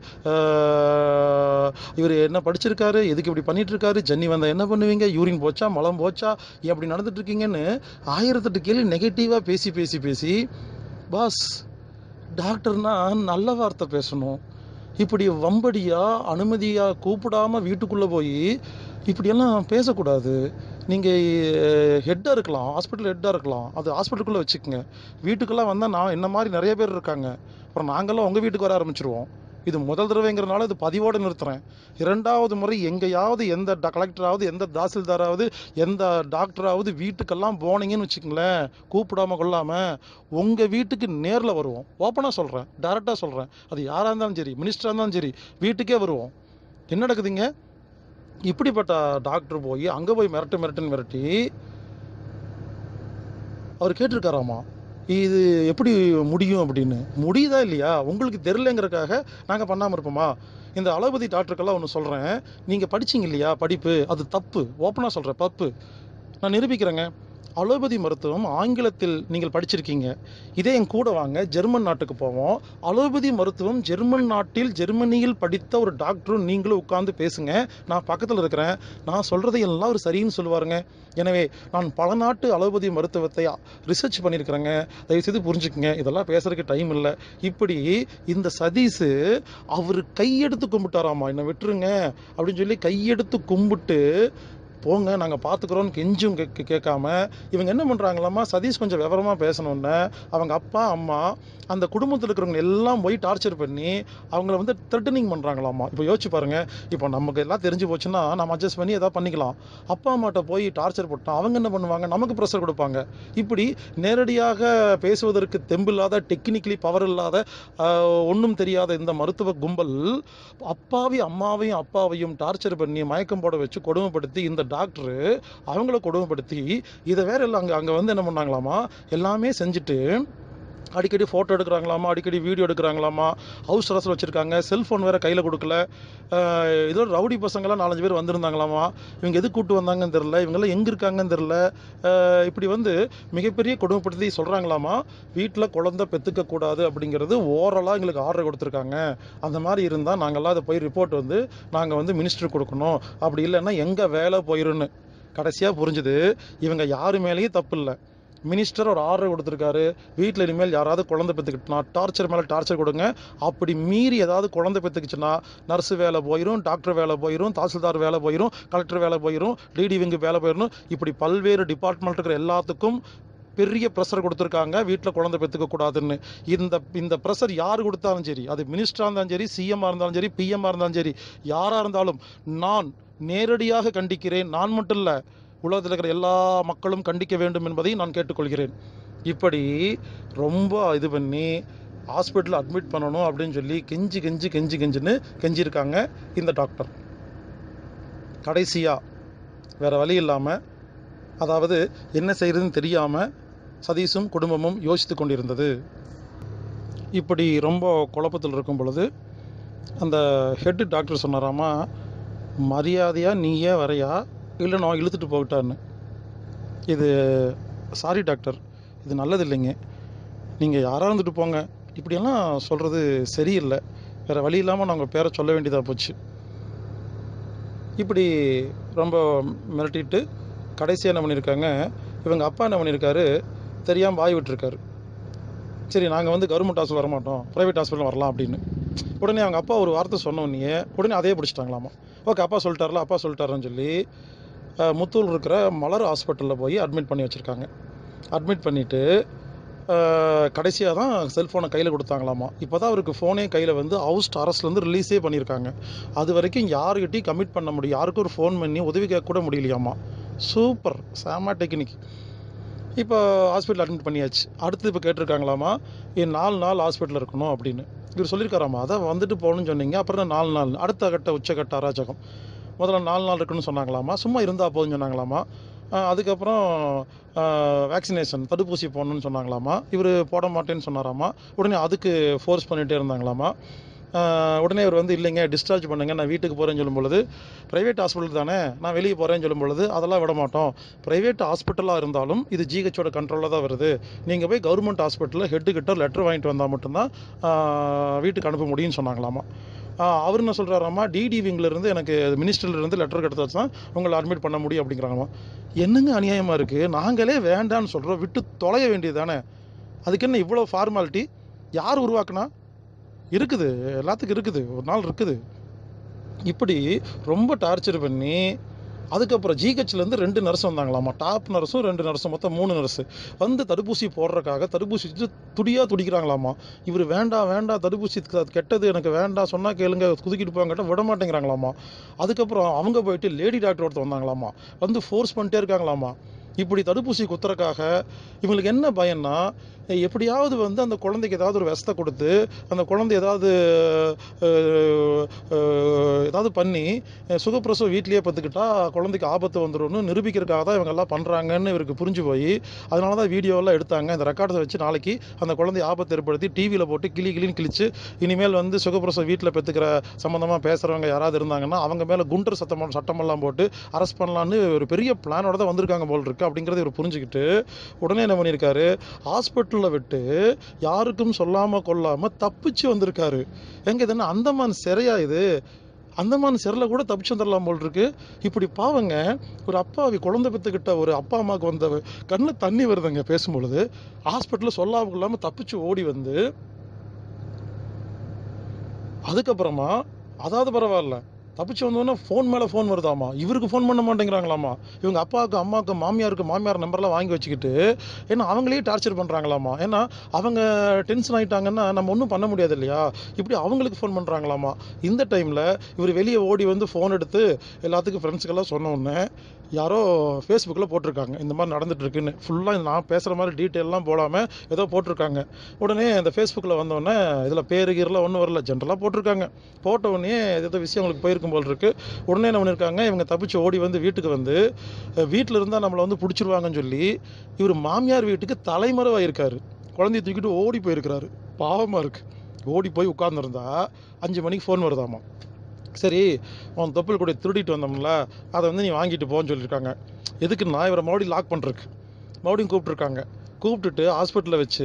இவர் என்ன படிச்சிருக்காரு எதுக்கு இப்படி பண்ணிட்டு இருக்காரு ஜன்னி வந்தால் என்ன பண்ணுவீங்க யூரின் போச்சா மலம் போச்சா ஏன் அப்படி நடந்துட்டு இருக்கீங்கன்னு ஆயிரத்தெட்டு கேள்வி நெகட்டிவாக பேசி பேசி பேசி பாஸ் டாக்டர்னா நல்ல வார்த்தை பேசணும் இப்படி வம்படியாக அனுமதியாக கூப்பிடாம வீட்டுக்குள்ளே போய் இப்படியெல்லாம் பேசக்கூடாது நீங்கள் ஹெட்டாக இருக்கலாம் ஹாஸ்பிட்டல் ஹெட்டாக இருக்கலாம் அது ஹாஸ்பிட்டலுக்குள்ளே வச்சுக்கோங்க வீட்டுக்கெல்லாம் வந்தால் நான் என்ன மாதிரி நிறைய பேர் இருக்காங்க அப்புறம் நாங்கள்லாம் உங்கள் வீட்டுக்கு வர ஆரம்பிச்சிருவோம் இது முதல் தடவைங்கிறனால இது பதிவோடு நிறுத்துறேன் இரண்டாவது முறை எங்கேயாவது எந்த ட கலெக்டராவது எந்த தாசில்தாராவது எந்த டாக்டராவது வீட்டுக்கெல்லாம் போனீங்கன்னு வச்சுக்கங்களேன் கூப்பிடாம கொள்ளாமல் உங்கள் வீட்டுக்கு நேரில் வருவோம் ஓப்பனாக சொல்கிறேன் டேரெக்டாக சொல்கிறேன் அது யாராக இருந்தாலும் சரி மினிஸ்டராக இருந்தாலும் சரி வீட்டுக்கே வருவோம் என்ன நடக்குதுங்க இப்படிப்பட்ட டாக்டர் போய் அங்கே போய் மிரட்டு மிரட்டுன்னு மிரட்டி அவர் கேட்டிருக்காராமா இது எப்படி முடியும் அப்படின்னு முடியுதா இல்லையா உங்களுக்கு தெரிலங்கிறதுக்காக நாங்கள் பண்ணாமல் இருப்போமா இந்த அலோபதி டாக்டருக்கெல்லாம் ஒன்று சொல்கிறேன் நீங்கள் படிச்சீங்க இல்லையா படிப்பு அது தப்பு ஓப்பனாக சொல்கிறேன் தப்பு நான் நிரூபிக்கிறேங்க அலோபதி மருத்துவம் ஆங்கிலத்தில் நீங்கள் படிச்சிருக்கீங்க இதே என் கூட வாங்க ஜெர்மன் நாட்டுக்கு போவோம் அலோபதி மருத்துவம் ஜெர்மன் நாட்டில் ஜெர்மனியில் படித்த ஒரு டாக்டரும் நீங்களும் உட்கார்ந்து பேசுங்க நான் பக்கத்தில் இருக்கிறேன் நான் சொல்கிறதை எல்லாம் ஒரு சரின்னு சொல்லுவாருங்க எனவே நான் பல நாட்டு அலோபதி மருத்துவத்தை ரிசர்ச் பண்ணியிருக்கிறேங்க தயவுசெய்து புரிஞ்சுக்குங்க இதெல்லாம் பேசுறதுக்கு டைம் இல்லை இப்படி இந்த சதீஸு அவர் கையெடுத்து கும்பிட்டாராமா என்னை விட்டுருங்க அப்படின்னு சொல்லி கையெடுத்து கும்பிட்டு போங்க நாங்கள் பார்த்துக்குறோன்னு கெஞ்சும் கே கேட்காம இவங்க என்ன பண்ணுறாங்களாம்மா சதீஷ் கொஞ்சம் விவரமாக பேசணுன்னு அவங்க அப்பா அம்மா அந்த குடும்பத்தில் இருக்கிறவங்க எல்லாம் போய் டார்ச்சர் பண்ணி அவங்கள வந்து த்ரெட்டனிங் பண்ணுறாங்களாம்மா இப்போ யோசிச்சு பாருங்கள் இப்போ நமக்கு எல்லாம் தெரிஞ்சு போச்சுன்னா நம்ம அட்ஜஸ்ட் பண்ணி எதாவது பண்ணிக்கலாம் அப்பா அம்மாட்ட போய் டார்ச்சர் போட்டோம் அவங்க என்ன பண்ணுவாங்க நமக்கு ப்ரெஷர் கொடுப்பாங்க இப்படி நேரடியாக பேசுவதற்கு தெம்பில்லாத டெக்னிக்கலி பவர் இல்லாத ஒன்றும் தெரியாத இந்த மருத்துவ கும்பல் அப்பாவி அம்மாவையும் அப்பாவையும் டார்ச்சர் பண்ணி மயக்கம் போட வச்சு கொடுமைப்படுத்தி இந்த டாக்டரு அவங்கள கொடுமைப்படுத்தி இதை வேற எல்லாம் அங்கே அங்கே வந்து என்ன பண்ணாங்களாமா எல்லாமே செஞ்சுட்டு அடிக்கடி ஃபோட்டோ எடுக்கிறாங்களாமா அடிக்கடி வீடியோ எடுக்கிறாங்களாமா ஹவுஸ் அரசில் வச்சுருக்காங்க செல்ஃபோன் வேறு கையில் கொடுக்கல ஆஹ் ஏதோ ரவுடி பசங்களாம் நாலஞ்சு பேர் வந்திருந்தாங்களாமா இவங்க எது கூட்டு வந்தாங்கன்னு தெரில இவங்கெல்லாம் எங்கே இருக்காங்கன்னு தெரில ஆஹ் இப்படி வந்து மிகப்பெரிய கொடுமைப்படுத்தி சொல்கிறாங்களாமா வீட்டில் குழந்தை பெற்றுக்க கூடாது அப்படிங்கிறது ஓரலாக எங்களுக்கு ஆர்டர் கொடுத்துருக்காங்க அந்த மாதிரி இருந்தால் நாங்கள்லாம் அதை போய் ரிப்போர்ட் வந்து நாங்கள் வந்து மினிஸ்டர் கொடுக்கணும் அப்படி இல்லைன்னா எங்கள் வேலை போயிருன்னு கடைசியாக புரிஞ்சுது இவங்க யாரு மேலேயும் தப்பு இல்லை மினிஸ்டர் ஒரு ஆர்டர் கொடுத்துருக்காரு வீட்டில் இனிமேல் யாராவது குழந்தை பெற்றுக்கிட்டுனா டார்ச்சர் மேலே டார்ச்சர் கொடுங்க அப்படி மீறி ஏதாவது குழந்தை பெற்றுக்குச்சுன்னா நர்ஸு வேலை போயிடும் டாக்டர் வேலை போயிடும் தாசில்தார் வேலை போயிடும் கலெக்டர் வேலை போயிடும் டிடி விங்கு வேலை போயிடும் இப்படி பல்வேறு டிபார்ட்மெண்ட் இருக்கிற எல்லாத்துக்கும் பெரிய ப்ரெஷர் கொடுத்துருக்காங்க வீட்டில் குழந்தை பெற்றுக்க கூடாதுன்னு இந்த இந்த ப்ரெஷர் யார் கொடுத்தாலும் சரி அது மினிஸ்டராக இருந்தாலும் சரி சிஎம்மாக இருந்தாலும் சரி பிஎம்மாக இருந்தாலும் சரி யாராக இருந்தாலும் நான் நேரடியாக கண்டிக்கிறேன் நான் மட்டும் இல்லை உலகத்தில் இருக்கிற எல்லா மக்களும் கண்டிக்க வேண்டும் என்பதை நான் கேட்டுக்கொள்கிறேன் இப்படி ரொம்ப இது பண்ணி ஹாஸ்பிட்டலில் அட்மிட் பண்ணணும் அப்படின்னு சொல்லி கெஞ்சி கெஞ்சி கெஞ்சி கெஞ்சின்னு கெஞ்சிருக்காங்க இந்த டாக்டர் கடைசியாக வேறு வழி இல்லாமல் அதாவது என்ன செய்கிறதுன்னு தெரியாமல் சதீஷும் குடும்பமும் யோசித்து கொண்டிருந்தது இப்படி ரொம்ப குழப்பத்தில் இருக்கும் பொழுது அந்த ஹெட் டாக்டர் சொன்னாராமா மரியாதையாக நீயே வரையா இல்லை நான் இழுத்துட்டு போகட்டான்னு இது சாரி டாக்டர் இது நல்லது இல்லைங்க நீங்கள் யாராக இருந்துட்டு போங்க இப்படியெல்லாம் சொல்கிறது சரியில்லை வேறு வழி இல்லாமல் நாங்கள் பேரை சொல்ல வேண்டியதாக போச்சு இப்படி ரொம்ப மிரட்டிட்டு கடைசியாக என்ன பண்ணியிருக்காங்க இவங்க அப்பா என்ன பண்ணியிருக்காரு தெரியாமல் வாய் விட்டுருக்காரு சரி நாங்கள் வந்து கவர்மெண்ட் ஹாஸ்பிட்டல் வரமாட்டோம் ப்ரைவேட் ஹாஸ்பிட்டல் வரலாம் அப்படின்னு உடனே அவங்க அப்பா ஒரு வார்த்தை சொன்ன உடனே உடனே அதே பிடிச்சிட்டாங்களாமா ஓகே அப்பா சொல்லிட்டார்ல அப்பா சொல்லிட்டாருன்னு சொல்லி அஹ், முத்தூர் இருக்கிற மலர் ஹாஸ்பிட்டலில் போய் அட்மிட் பண்ணி வச்சுருக்காங்க அட்மிட் பண்ணிவிட்டு கடைசியாக தான் செல்ஃபோனை கையில் கொடுத்தாங்களாமா இப்போ தான் அவருக்கு ஃபோனே கையில் வந்து ஹவுஸ் அரஸ்ட்லேருந்து ரிலீஸே பண்ணியிருக்காங்க அது வரைக்கும் யாருக்கிட்டையும் கமிட் பண்ண முடியும் யாருக்கும் ஒரு ஃபோன் பண்ணி உதவி கேட்க கூட முடியலையாமா சூப்பர் செம டெக்னிக் இப்போ ஹாஸ்பிட்டல் அட்மிட் பண்ணியாச்சு அடுத்து இப்போ கேட்டிருக்காங்களாமா என் நாலு நாள் ஹாஸ்பிட்டலில் இருக்கணும் அப்படின்னு இவர் சொல்லியிருக்காராமா அதான் வந்துட்டு போகணும்னு சொன்னீங்க அப்புறம் என்ன நாலு நாள் அடுத்த கட்ட உச்சக்கட்ட அராஜகம் முதல்ல நாலு நாள் இருக்குன்னு சொன்னாங்களாமா சும்மா இருந்தால் போதும்னு சொன்னாங்களாமா ஆஹ் அதுக்கப்புறம் வேக்சினேஷன் தடுப்பூசி போடணும்னு சொன்னாங்களாமா இவர் போட மாட்டேன்னு சொன்னாராமா உடனே அதுக்கு ஃபோர்ஸ் பண்ணிகிட்டே இருந்தாங்களாமா ஆஹ் உடனே இவர் வந்து இல்லைங்க டிஸ்சார்ஜ் பண்ணுங்க நான் வீட்டுக்கு போகிறேன்னு சொல்லும் பொழுது ப்ரைவேட் ஹாஸ்பிட்டல் தானே நான் வெளியே போகிறேன்னு சொல்லும் பொழுது அதெல்லாம் விட மாட்டோம் ப்ரைவேட் ஹாஸ்பிட்டலாக இருந்தாலும் இது ஜிஹெச்சோட கண்ட்ரோலில் தான் வருது நீங்கள் போய் கவர்மெண்ட் ஹாஸ்பிட்டலில் ஹெட்டு கிட்ட லெட்டர் வாங்கிட்டு வந்தால் மட்டும்தான் ஆஹ் வீட்டுக்கு அனுப்ப முடியும்னு சொன்னாங்களாமா ஆஹ் அவர் என்ன சொல்கிறாராமா டிடி இருந்து எனக்கு மினிஸ்டர்ல இருந்து லெட்டர் கிடைச்சா தான் உங்களை அட்மிட் பண்ண முடியும் அப்படிங்கிறாங்களாமா என்னங்க அநியாயமாக இருக்குது நாங்களே வேண்டான்னு சொல்கிறோம் விட்டு தொலைய வேண்டியது தானே அதுக்கு என்ன இவ்வளோ ஃபார்மாலிட்டி யார் உருவாக்குனா இருக்குது எல்லாத்துக்கும் இருக்குது ஒரு நாள் இருக்குது இப்படி ரொம்ப டார்ச்சர் பண்ணி அதுக்கப்புறம் ஜிஹெச்லேருந்து ரெண்டு நர்ஸ் வந்தாங்களாமா டாப் நர்ஸும் ரெண்டு நர்ஸும் மொத்தம் மூணு நர்ஸு வந்து தடுப்பூசி போடுறக்காக தடுப்பூசி வச்சு துடியாக துடிக்கிறாங்களாமா இவர் வேண்டாம் வேண்டாம் தடுப்பூசி க- கெட்டது எனக்கு வேண்டாம் சொன்னால் கேளுங்க குதுக்கிட்டு போங்கட்ட விட மாட்டேங்கிறாங்களாமா அதுக்கப்புறம் அவங்க போயிட்டு லேடி டாக்டர் ஒருத்தர் வந்தாங்களாமா வந்து ஃபோர்ஸ் பண்ணிட்டே இருக்காங்களாமா இப்படி தடுப்பூசி குத்துறக்காக இவங்களுக்கு என்ன பயம்னா எப்படியாவது வந்து அந்த குழந்தைக்கு ஏதாவது ஒரு விஷத்தை கொடுத்து அந்த குழந்தை ஏதாவது அஹ், அஹ், ஏதாவது பண்ணி அஹ், சுகப்பிரசவம் வீட்லேயே பார்த்துக்கிட்டா குழந்தைக்கு ஆபத்து வந்துடும்னு நிரூபிக்கிறதுக்காக தான் இவங்க எல்லாம் பண்ணுறாங்கன்னு இவருக்கு புரிஞ்சு போய் அதனால தான் வீடியோலாம் எடுத்தாங்க இந்த ரெக்கார்டை வச்சு நாளைக்கு அந்த குழந்தை ஆபத்து ஏற்படுத்தி டிவியில் போட்டு கிளி கிளின்னு கிழிச்சு இனிமேல் வந்து சுகப்பிரசவம் வீட்டில் பெற்றுக்கிற சம்மந்தமாக பேசுகிறவங்க யாராவது இருந்தாங்கன்னா அவங்க மேலே குண்டர் சத்தம் சட்டமெல்லாம் போட்டு அரெஸ்ட் பண்ணலான்னு ஒரு பெரிய பிளானோட தான் வந்திருக்காங்க போல் இருக்கு அப்படிங்கிறத இவர் புரிஞ்சுக்கிட்டு உடனே என்ன பண்ணியிருக்காரு ஹாஸ்பிட்டலில் விட்டு யாருக்கும் சொல்லாமல் கொள்ளாமல் தப்பிச்சு வந்திருக்காரு எங்க இது என்ன அந்தமான் சிறையா இது அந்தமான் சிறையில் கூட தப்பிச்சு வந்துடலாம் போல் இருக்கு இப்படி பாவங்க ஒரு அப்பாவி குழந்தை பெற்றுக்கிட்ட ஒரு அப்பா அம்மாவுக்கு வந்த கண்ணில் தண்ணி வருதுங்க பேசும்பொழுது ஹாஸ்பிட்டலில் சொல்லாமல் கொள்ளாமல் தப்பிச்சு ஓடி வந்து அதுக்கப்புறமா அதாவது பரவாயில்ல தப்பிச்சு வந்தோடனே ஃபோன் மேலே ஃபோன் வருதாமா இவருக்கு ஃபோன் பண்ண மாட்டேங்கிறாங்களாமா இவங்க அப்பாவுக்கு அம்மாவுக்கு மாமியாருக்கு மாமியார் நம்பர்லாம் வாங்கி வச்சுக்கிட்டு ஏன்னா அவங்களே டார்ச்சர் பண்ணுறாங்களாமா ஏன்னா அவங்க டென்ஷன் ஆகிட்டாங்கன்னா நம்ம ஒன்றும் பண்ண முடியாது இல்லையா இப்படி அவங்களுக்கு ஃபோன் பண்ணுறாங்களாமா இந்த டைமில் இவர் வெளியே ஓடி வந்து ஃபோன் எடுத்து எல்லாத்துக்கும் ஃப்ரெண்ட்ஸுக்கெல்லாம் சொன்ன உடனே யாரோ ஃபேஸ்புக்கில் போட்டிருக்காங்க இந்த மாதிரி நடந்துட்டு இருக்குன்னு ஃபுல்லாக நான் பேசுகிற மாதிரி டீட்டெயிலெலாம் போடாமல் ஏதோ போட்டிருக்காங்க உடனே அந்த ஃபேஸ்புக்கில் வந்தோடனே இதில் பேரு கீரெலாம் ஒன்றும் வரல ஜென்ரலாக போட்டிருக்காங்க போட்ட உடனே ஏதோ விஷயம் உங்களுக்கு போயிருக்கும் போல் இருக்கு உடனே என்ன பண்ணியிருக்காங்க இவங்க தப்பிச்சு ஓடி வந்து வீட்டுக்கு வந்து வீட்டில் இருந்தால் நம்மளை வந்து பிடிச்சிருவாங்கன்னு சொல்லி இவர் மாமியார் வீட்டுக்கு தலைமறைவாக இருக்காரு குழந்தைய தூக்கிட்டு ஓடி போயிருக்கிறாரு பாவமாக இருக்கு ஓடி போய் உட்கார்ந்துருந்தா அஞ்சு மணிக்கு ஃபோன் வருதாமா சரி உன் தொப்புள் கூட திருடிட்டு வந்தோம்ல அதை வந்து நீ வாங்கிட்டு போன்னு சொல்லியிருக்காங்க எதுக்கு நான் இவரை மறுபடியும் லாக் பண்ணுறக்கு மறுபடியும் கூப்பிட்ருக்காங்க கூப்பிட்டுட்டு ஹாஸ்பிட்டலில் வச்சு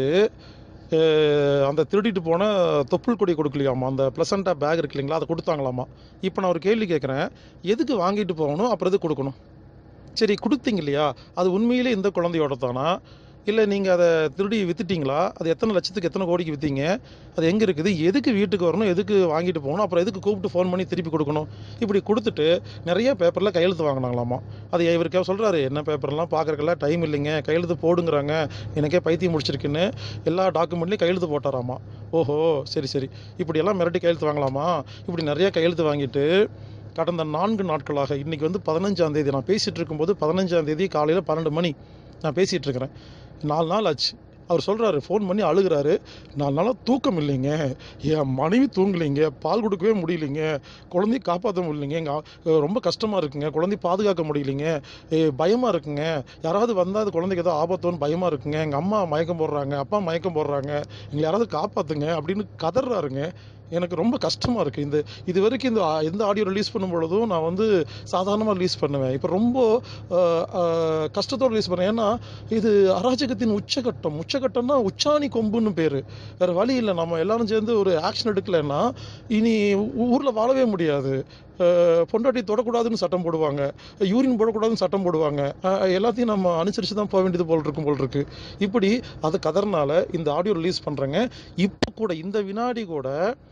அஹ், அந்த திருடிட்டு போன தொப்புள் கொடி கொடுக்கலையாமா அந்த ப்ளசண்ட்டாக பேக் இருக்கு இல்லைங்களா அதை கொடுத்தாங்களாமா இப்போ நான் ஒரு கேள்வி கேட்குறேன் எதுக்கு வாங்கிட்டு போகணும் அப்புறம் எதுக்கு கொடுக்கணும் சரி கொடுத்தீங்க இல்லையா அது உண்மையிலே இந்த குழந்தையோட தானா இல்லை நீங்கள் அதை திருடி வித்துட்டீங்களா அது எத்தனை லட்சத்துக்கு எத்தனை கோடிக்கு விற்றீங்க அது எங்கே இருக்குது எதுக்கு வீட்டுக்கு வரணும் எதுக்கு வாங்கிட்டு போகணும் அப்புறம் எதுக்கு கூப்பிட்டு ஃபோன் பண்ணி திருப்பி கொடுக்கணும் இப்படி கொடுத்துட்டு நிறைய பேப்பரில் கையெழுத்து வாங்கினாங்களாமா அது இவருக்கு சொல்கிறாரு என்ன பேப்பர்லாம் பார்க்குறக்கெல்லாம் டைம் இல்லைங்க கையெழுத்து போடுங்கிறாங்க எனக்கே பைத்தியம் முடிச்சிருக்குன்னு எல்லா டாக்குமெண்ட்லையும் கையெழுத்து போட்டாராமா ஓஹோ சரி சரி இப்படியெல்லாம் மிரட்டி கையெழுத்து வாங்கலாமா இப்படி நிறைய கையெழுத்து வாங்கிட்டு கடந்த நான்கு நாட்களாக இன்றைக்கி வந்து பதினஞ்சாம் தேதி நான் பேசிகிட்டு இருக்கும்போது பதினஞ்சாம் தேதி காலையில் பன்னெண்டு மணி நான் பேசிகிட்டு இருக்கிறேன் நாலு நாள் ஆச்சு அவர் சொல்கிறாரு ஃபோன் பண்ணி அழுகிறாரு நாலு நாளாக தூக்கம் இல்லைங்க என் மனைவி தூங்கலைங்க பால் கொடுக்கவே முடியலைங்க குழந்தைய காப்பாற்ற முடியலைங்க எங்கள் ரொம்ப கஷ்டமாக இருக்குங்க குழந்தைய பாதுகாக்க முடியலைங்க பயமாக இருக்குங்க யாராவது வந்தால் அது குழந்தைக்கு ஏதோ ஆபத்தோன்னு பயமாக இருக்குங்க எங்கள் அம்மா மயக்கம் போடுறாங்க அப்பா மயக்கம் போடுறாங்க எங்களை யாராவது காப்பாற்றுங்க அப்படின்னு கதறாருங்க எனக்கு ரொம்ப கஷ்டமாக இருக்குது இந்த இது வரைக்கும் இந்த ஆ- எந்த ஆடியோ ரிலீஸ் பண்ணும் பொழுதும் நான் வந்து சாதாரணமாக ரிலீஸ் பண்ணுவேன் இப்போ ரொம்ப ஆஹ், ஆஹ், கஷ்டத்தோட ரிலீஸ் பண்ணேன் ஏன்னா இது அராஜகத்தின் உச்சகட்டம் உச்சகட்டம்னா உச்சாணி கொம்புன்னு பேர் வேறு வழி இல்லை நம்ம எல்லாரும் சேர்ந்து ஒரு ஆக்ஷன் எடுக்கலைன்னா இனி ஊரில் வாழவே முடியாது ஆஹ், பொண்டாட்டி தொடக்கூடாதுன்னு சட்டம் போடுவாங்க யூரின் போடக்கூடாதுன்னு சட்டம் போடுவாங்க ஆஹ், எல்லாத்தையும் நம்ம அனுசரித்து தான் போக வேண்டியது போல் இருக்கும் போல் இருக்கு இப்படி அது கதறனால இந்த ஆடியோ ரிலீஸ் பண்ணுறேங்க இப்போ கூட இந்த வினாடி கூட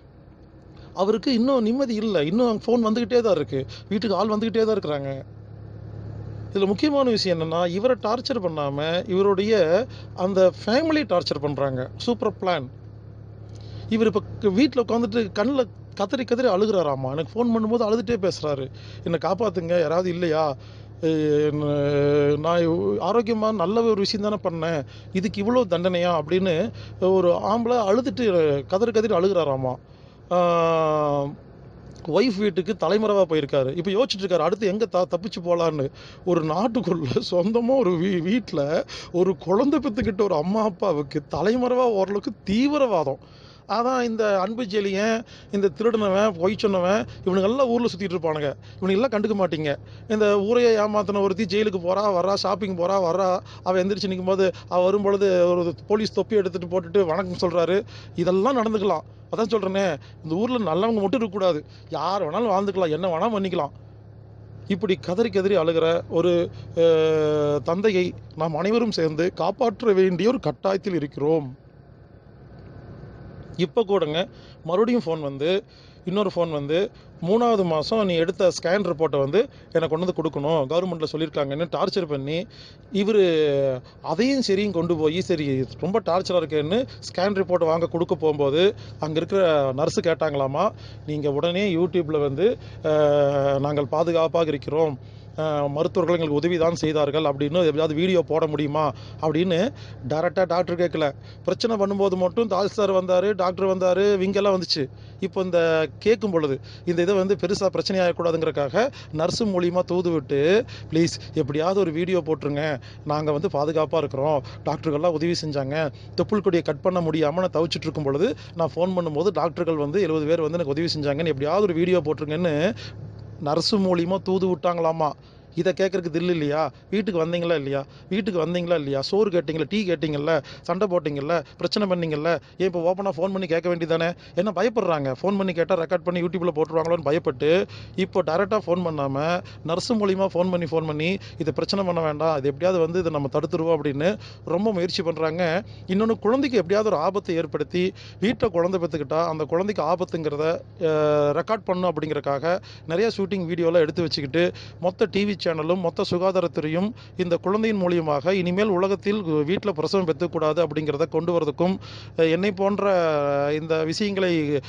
அவருக்கு இன்னும் நிம்மதி இல்லை இன்னும் ஃபோன் வந்துக்கிட்டே தான் இருக்குது வீட்டுக்கு ஆள் வந்துக்கிட்டே தான் இருக்கிறாங்க இதில் முக்கியமான விஷயம் என்னென்னா இவரை டார்ச்சர் பண்ணாமல் இவருடைய அந்த ஃபேமிலி டார்ச்சர் பண்ணுறாங்க சூப்பர் பிளான் இவர் இப்போ வீட்டில் உட்காந்துட்டு கண்ணில் கதறி கதறி அழுகிறாராமா எனக்கு ஃபோன் பண்ணும்போது அழுதுகிட்டே பேசுகிறாரு என்னை காப்பாற்றுங்க யாராவது இல்லையா அஹ் என்ன- நான் ஆரோக்கியமாக நல்ல ஒரு விஷயம் தானே பண்ணேன் இதுக்கு இவ்வளோ தண்டனையா அப்படின்னு ஒரு ஆம்பளை அழுதுட்டு கதறி கதறி அழுகிறாராமா ஒய்ஃப் வீட்டுக்கு தலைமறைவாக போயிருக்காரு இப்போ யோசிச்சுட்டு இருக்காரு அடுத்து எங்கே த தப்பிச்சு போகலான்னு ஒரு நாட்டுக்குள்ள சொந்தமாக ஒரு வீ வீட்டில் ஒரு குழந்தை பெற்றுக்கிட்ட ஒரு அம்மா அப்பாவுக்கு தலைமறைவாக ஓரளவுக்கு தீவிரவாதம் அதான் இந்த அன்பு ஜெலியன் இந்த திருடனவன் பொய் சொன்னவன் இவனுங்கெல்லாம் ஊரில் சுற்றிட்டு இருப்பானுங்க இவனுங்கெல்லாம் கண்டுக்க மாட்டீங்க இந்த ஊரையை ஏமாத்தின ஒருத்தி ஜெயிலுக்கு போகிறா வர்றா ஷாப்பிங் போகிறா வர்றா அவள் எந்திரிச்சு நிற்கும் போது அவள் வரும்பொழுது ஒரு போலீஸ் தொப்பி எடுத்துகிட்டு போட்டுட்டு வணக்கம் சொல்கிறாரு இதெல்லாம் நடந்துக்கலாம் அதான் சொல்கிறேனே இந்த ஊரில் நல்லவங்க மட்டும் இருக்கக்கூடாது யார் வேணாலும் வாழ்ந்துக்கலாம் என்ன வேணாலும் பண்ணிக்கலாம் இப்படி கதறி கதறி அழுகிற ஒரு அஹ், தந்தையை நாம் அனைவரும் சேர்ந்து காப்பாற்ற வேண்டிய ஒரு கட்டாயத்தில் இருக்கிறோம் இப்போ கூடங்க மறுபடியும் ஃபோன் வந்து இன்னொரு ஃபோன் வந்து மூணாவது மாதம் நீ எடுத்த ஸ்கேன் ரிப்போர்ட்டை வந்து எனக்கு கொண்டு வந்து கொடுக்கணும் கவர்மெண்ட்டில் சொல்லியிருக்காங்கன்னு டார்ச்சர் பண்ணி இவர் அதையும் சரியும் கொண்டு போய் சரி ரொம்ப டார்ச்சராக இருக்கேன்னு ஸ்கேன் ரிப்போர்ட் வாங்க கொடுக்க போகும்போது அங்கே இருக்கிற நர்ஸு கேட்டாங்களாமா நீங்கள் உடனே யூடியூப்பில் வந்து அஹ், நாங்கள் பாதுகாப்பாக இருக்கிறோம் அஹ், மருத்துவர்கள் எங்களுக்கு உதவி தான் செய்தார்கள் அப்படின்னு எப்படியாவது வீடியோ போட முடியுமா அப்படின்னு டேரெக்டாக டாக்டர் கேட்கல பிரச்சனை பண்ணும்போது மட்டும் தால் சார் வந்தார் டாக்டர் வந்தார் விங்கெல்லாம் வந்துச்சு இப்போ இந்த கேட்கும் பொழுது இந்த இதை வந்து பெருசாக பிரச்சனை ஆகக்கூடாதுங்கிறக்காக நர்ஸு மூலியமாக தூது விட்டு ப்ளீஸ் எப்படியாவது ஒரு வீடியோ போட்டுருங்க நாங்கள் வந்து பாதுகாப்பாக இருக்கிறோம் டாக்டர்கள்லாம் உதவி செஞ்சாங்க தொப்புள் கொடியை கட் பண்ண முடியாமல் நான் தவிச்சிட்டு இருக்கும் பொழுது நான் ஃபோன் பண்ணும்போது டாக்டர்கள் வந்து எழுபது பேர் வந்து எனக்கு உதவி செஞ்சாங்கன்னு எப்படியாவது ஒரு வீடியோ போட்டுருங்கன்னு நர்ஸு மூலியமாக தூது விட்டாங்களாமா இதை கேட்கறதுக்கு தில் இல்லையா வீட்டுக்கு வந்தீங்களா இல்லையா வீட்டுக்கு வந்தீங்களா இல்லையா சோறு கேட்டிங்களா டீ கேட்டிங்கல்ல சண்டை போட்டிங்கல்ல பிரச்சனை பண்ணீங்கல்ல ஏன் இப்போ ஓப்பனாக ஃபோன் பண்ணி கேட்க வேண்டியதானே என்ன பயப்படுறாங்க ஃபோன் பண்ணி கேட்டால் ரெக்கார்ட் பண்ணி யூடியூப்பில் போட்டுருவாங்களோன்னு பயப்பட்டு இப்போ டேரெக்டாக ஃபோன் பண்ணாமல் நர்ஸு மூலிமா ஃபோன் பண்ணி ஃபோன் பண்ணி இதை பிரச்சனை பண்ண வேண்டாம் இது எப்படியாவது வந்து இதை நம்ம தடுத்துருவோம் அப்படின்னு ரொம்ப முயற்சி பண்ணுறாங்க இன்னொன்று குழந்தைக்கு எப்படியாவது ஒரு ஆபத்தை ஏற்படுத்தி வீட்டில் குழந்தை பெற்றுக்கிட்டா அந்த குழந்தைக்கு ஆபத்துங்கிறத ரெக்கார்ட் பண்ணும் அப்படிங்கறக்காக நிறைய ஷூட்டிங் வீடியோலாம் எடுத்து வச்சுக்கிட்டு மொத்த டிவி சேனலும் மொத்த சுகாதாரத்துறையும் இந்த குழந்தையின் மூலியமாக இனிமேல் உலகத்தில் வீட்டில் பிரசவம் பெற்றக்கூடாது அப்படிங்கிறத கொண்டு வரதுக்கும் அஹ், என்னை போன்ற அஹ், இந்த விஷயங்களை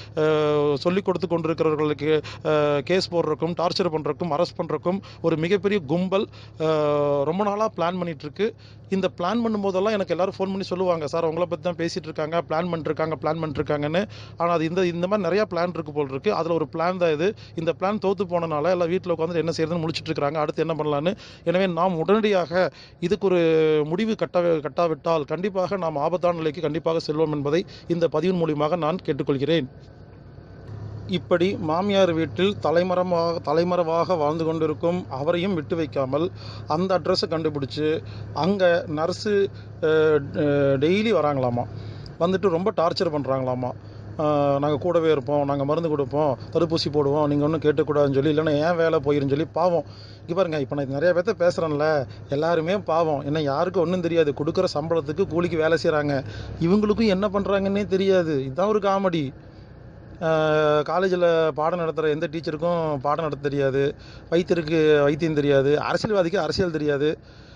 அஹ், சொல்லிக் கொடுத்து கொண்டிருக்கிறவர்களுக்கு கேஸ் போடுறதுக்கும் டார்ச்சர் பண்ணுறக்கும் அரெஸ்ட் பண்ணுறக்கும் ஒரு மிகப்பெரிய கும்பல் அஹ், ரொம்ப நாளாக பிளான் பண்ணிட்டு இருக்கு இந்த பிளான் பண்ணும்போதெல்லாம் எனக்கு எல்லாரும் ஃபோன் பண்ணி சொல்லுவாங்க சார் உங்களை பற்றி தான் பேசிட்டு இருக்காங்க பிளான் பண்ணிருக்காங்க பிளான் பண்ணிருக்காங்கன்னு ஆனால் அது இந்த இந்த மாதிரி நிறைய பிளான் இருக்கு போல் இருக்கு அதில் ஒரு பிளான் தான் இது இந்த பிளான் தோத்து போனனால எல்லாம் வீட்டில் உட்காந்து என்ன செய்யறதுன்னு முடிச்சிட்டு இருக்காங்க அடுத்து என்ன பண்ணலான்னு எனவே நாம் உடனடியாக இதுக்கு ஒரு முடிவு கட்ட கட்டாவிட்டால் கண்டிப்பாக நாம் ஆபத்தான நிலைக்கு கண்டிப்பாக செல்வோம் என்பதை இந்த பதிவின் மூலியமாக நான் கேட்டுக்கொள்கிறேன் இப்படி மாமியார் வீட்டில் தலைமரமாக தலைமறைவாக வாழ்ந்து கொண்டிருக்கும் அவரையும் விட்டு வைக்காமல் அந்த அட்ரஸை கண்டுபிடிச்சு அங்கே நர்ஸு டெய்லி வராங்களாமா வந்துட்டு ரொம்ப டார்ச்சர் பண்ணுறாங்களாமா நாங்கள் கூடவே இருப்போம் நாங்கள் மருந்து கொடுப்போம் தடுப்பூசி போடுவோம் நீங்கள் ஒன்றும் கேட்கக்கூடாதுன்னு சொல்லி இல்லைன்னா ஏன் வேலை போயிருன்னு சொல்லி பாவம் இங்கே பாருங்க இப்போ நான் நிறைய பேர்த்த பேசுகிறேன்ல எல்லாருமே பாவம் என்ன யாருக்கும் ஒன்றும் தெரியாது கொடுக்குற சம்பளத்துக்கு கூலிக்கு வேலை செய்கிறாங்க இவங்களுக்கும் என்ன பண்ணுறாங்கன்னே தெரியாது இதுதான் ஒரு காமெடி காலேஜில் பாடம் நடத்துகிற எந்த டீச்சருக்கும் பாடம் நடத்த தெரியாது வைத்தியருக்கு வைத்தியம் தெரியாது அரசியல்வாதிக்கு அரசியல் தெரியாது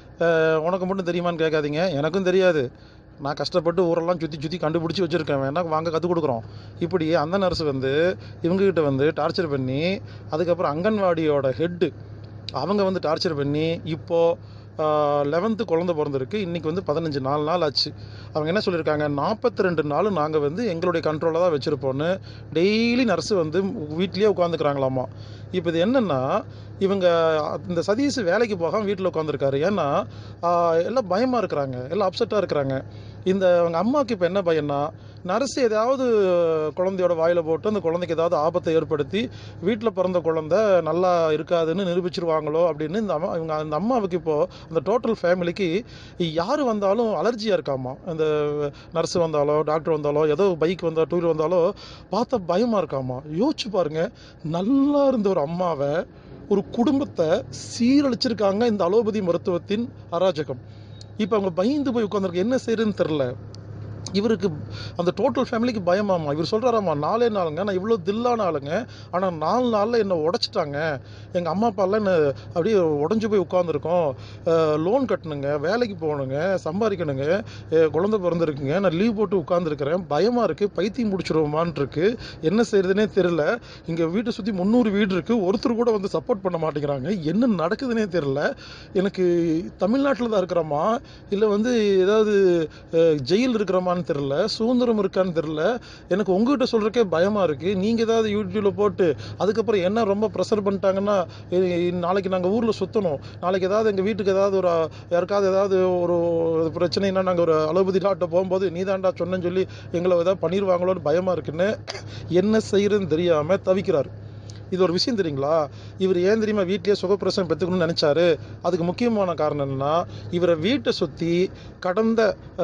அஹ் உனக்கு மட்டும் தெரியுமான்னு கேட்காதீங்க எனக்கும் தெரியாது நான் கஷ்டப்பட்டு ஊரெல்லாம் சுற்றி சுற்றி கண்டுபிடிச்சி வச்சுருக்கேன் வேணா வாங்க கற்றுக் கொடுக்குறோம் இப்படி அந்த நர்ஸ் வந்து இவங்ககிட்ட வந்து டார்ச்சர் பண்ணி அதுக்கப்புறம் அங்கன்வாடியோட ஹெட்டு அவங்க வந்து டார்ச்சர் பண்ணி இப்போது லெவன்த்து குழந்த பிறந்திருக்கு இன்றைக்கி வந்து பதினஞ்சு நாலு நாள் ஆச்சு அவங்க என்ன சொல்லியிருக்காங்க நாற்பத்தி ரெண்டு நாள் நாங்கள் வந்து எங்களுடைய கண்ட்ரோலில் தான் வச்சுருப்போன்னு டெய்லி நர்ஸு வந்து வீட்லேயே உட்காந்துக்கிறாங்களாமா இப்போ இது என்னென்னா இவங்க இந்த சதீஷ் வேலைக்கு போகாமல் வீட்டில் உட்காந்துருக்காரு ஏன்னா ஆஹ், எல்லாம் பயமாக இருக்கிறாங்க எல்லாம் அப்செட்டாக இருக்கிறாங்க இந்த அவங்க அம்மாவுக்கு இப்போ என்ன பயம்னா நர்ஸ் ஏதாவது குழந்தையோட வாயில் போட்டு அந்த குழந்தைக்கு ஏதாவது ஆபத்தை ஏற்படுத்தி வீட்டில் பிறந்த குழந்தை நல்லா இருக்காதுன்னு நிரூபிச்சிருவாங்களோ அப்படின்னு இந்த அம்மா இவங்க அந்த அம்மாவுக்கு இப்போது அந்த டோட்டல் ஃபேமிலிக்கு யார் வந்தாலும் அலர்ஜியாக இருக்காமா அந்த நர்ஸ் வந்தாலோ டாக்டர் வந்தாலோ ஏதோ பைக் வந்தாலோ டூ வீலர் வந்தாலோ பார்த்தா பயமாக இருக்காமா யோசிச்சு பாருங்க நல்லா இருந்த ஒரு அம்மாவை ஒரு குடும்பத்தை சீரழிச்சிருக்காங்க இந்த அலோபதி மருத்துவத்தின் அராஜகம் இப்போ அவங்க பயந்து போய் உட்காந்துருக்கு என்ன செய்யறதுன்னு தெரில இவருக்கு அந்த டோட்டல் ஃபேமிலிக்கு பயமாமா இவர் சொல்கிறாராம்மா நாலே நாளுங்க நான் இவ்வளோ தில்லான ஆளுங்க ஆனால் நாலு நாளில் என்னை உடச்சிட்டாங்க எங்கள் அம்மா அப்பாலாம் என்ன அப்படியே உடஞ்சி போய் உட்காந்துருக்கோம் லோன் கட்டணுங்க வேலைக்கு போகணுங்க சம்பாதிக்கணுங்க அஹ் குழந்தை பிறந்திருக்குங்க நான் லீவ் போட்டு உட்காந்துருக்கிறேன் பயமாக இருக்குது பைத்தியம் முடிச்சிருவோமான் இருக்கு என்ன செய்யறதுனே தெரில இங்கே வீட்டை சுற்றி முந்நூறு வீடு இருக்குது ஒருத்தர் கூட வந்து சப்போர்ட் பண்ண மாட்டேங்கிறாங்க என்ன நடக்குதுன்னே தெரில எனக்கு தமிழ்நாட்டில் தான் இருக்கிறோமா இல்லை வந்து ஏதாவது அஹ், ஜெயில் இருக்கிறோமான்னு தெரில சுதந்திரம் இருக்கான்னு தெரில எனக்கு உங்ககிட்ட சொல்கிறக்கே பயமாக இருக்குது நீங்கள் ஏதாவது யூடியூப்பில் போட்டு அதுக்கப்புறம் என்ன ரொம்ப ப்ரெஷர் பண்ணிட்டாங்கன்னா இ- நாளைக்கு நாங்கள் ஊரில் சுற்றணும் நாளைக்கு ஏதாவது எங்கள் வீட்டுக்கு ஏதாவது ஒரு யாருக்காவது ஏதாவது ஒரு பிரச்சனைனா நாங்கள் ஒரு அலோபதி டாக்டர் போகும்போது நீ தாண்டா சொன்னேன்னு சொல்லி எங்களை ஏதாவது பண்ணிடுவாங்களோன்னு பயமாக இருக்குன்னு என்ன செய்யறதுன்னு தெரியாமல் தவிக்கிறார் இது ஒரு விஷயம் தெரியுங்களா இவர் ஏன் தெரியுமா வீட்லயே சுகப்பிரசவம் பெற்றுக்கணும்னு நினச்சாரு அதுக்கு முக்கியமான காரணம் என்னன்னா இவரை வீட்டை சுற்றி கடந்த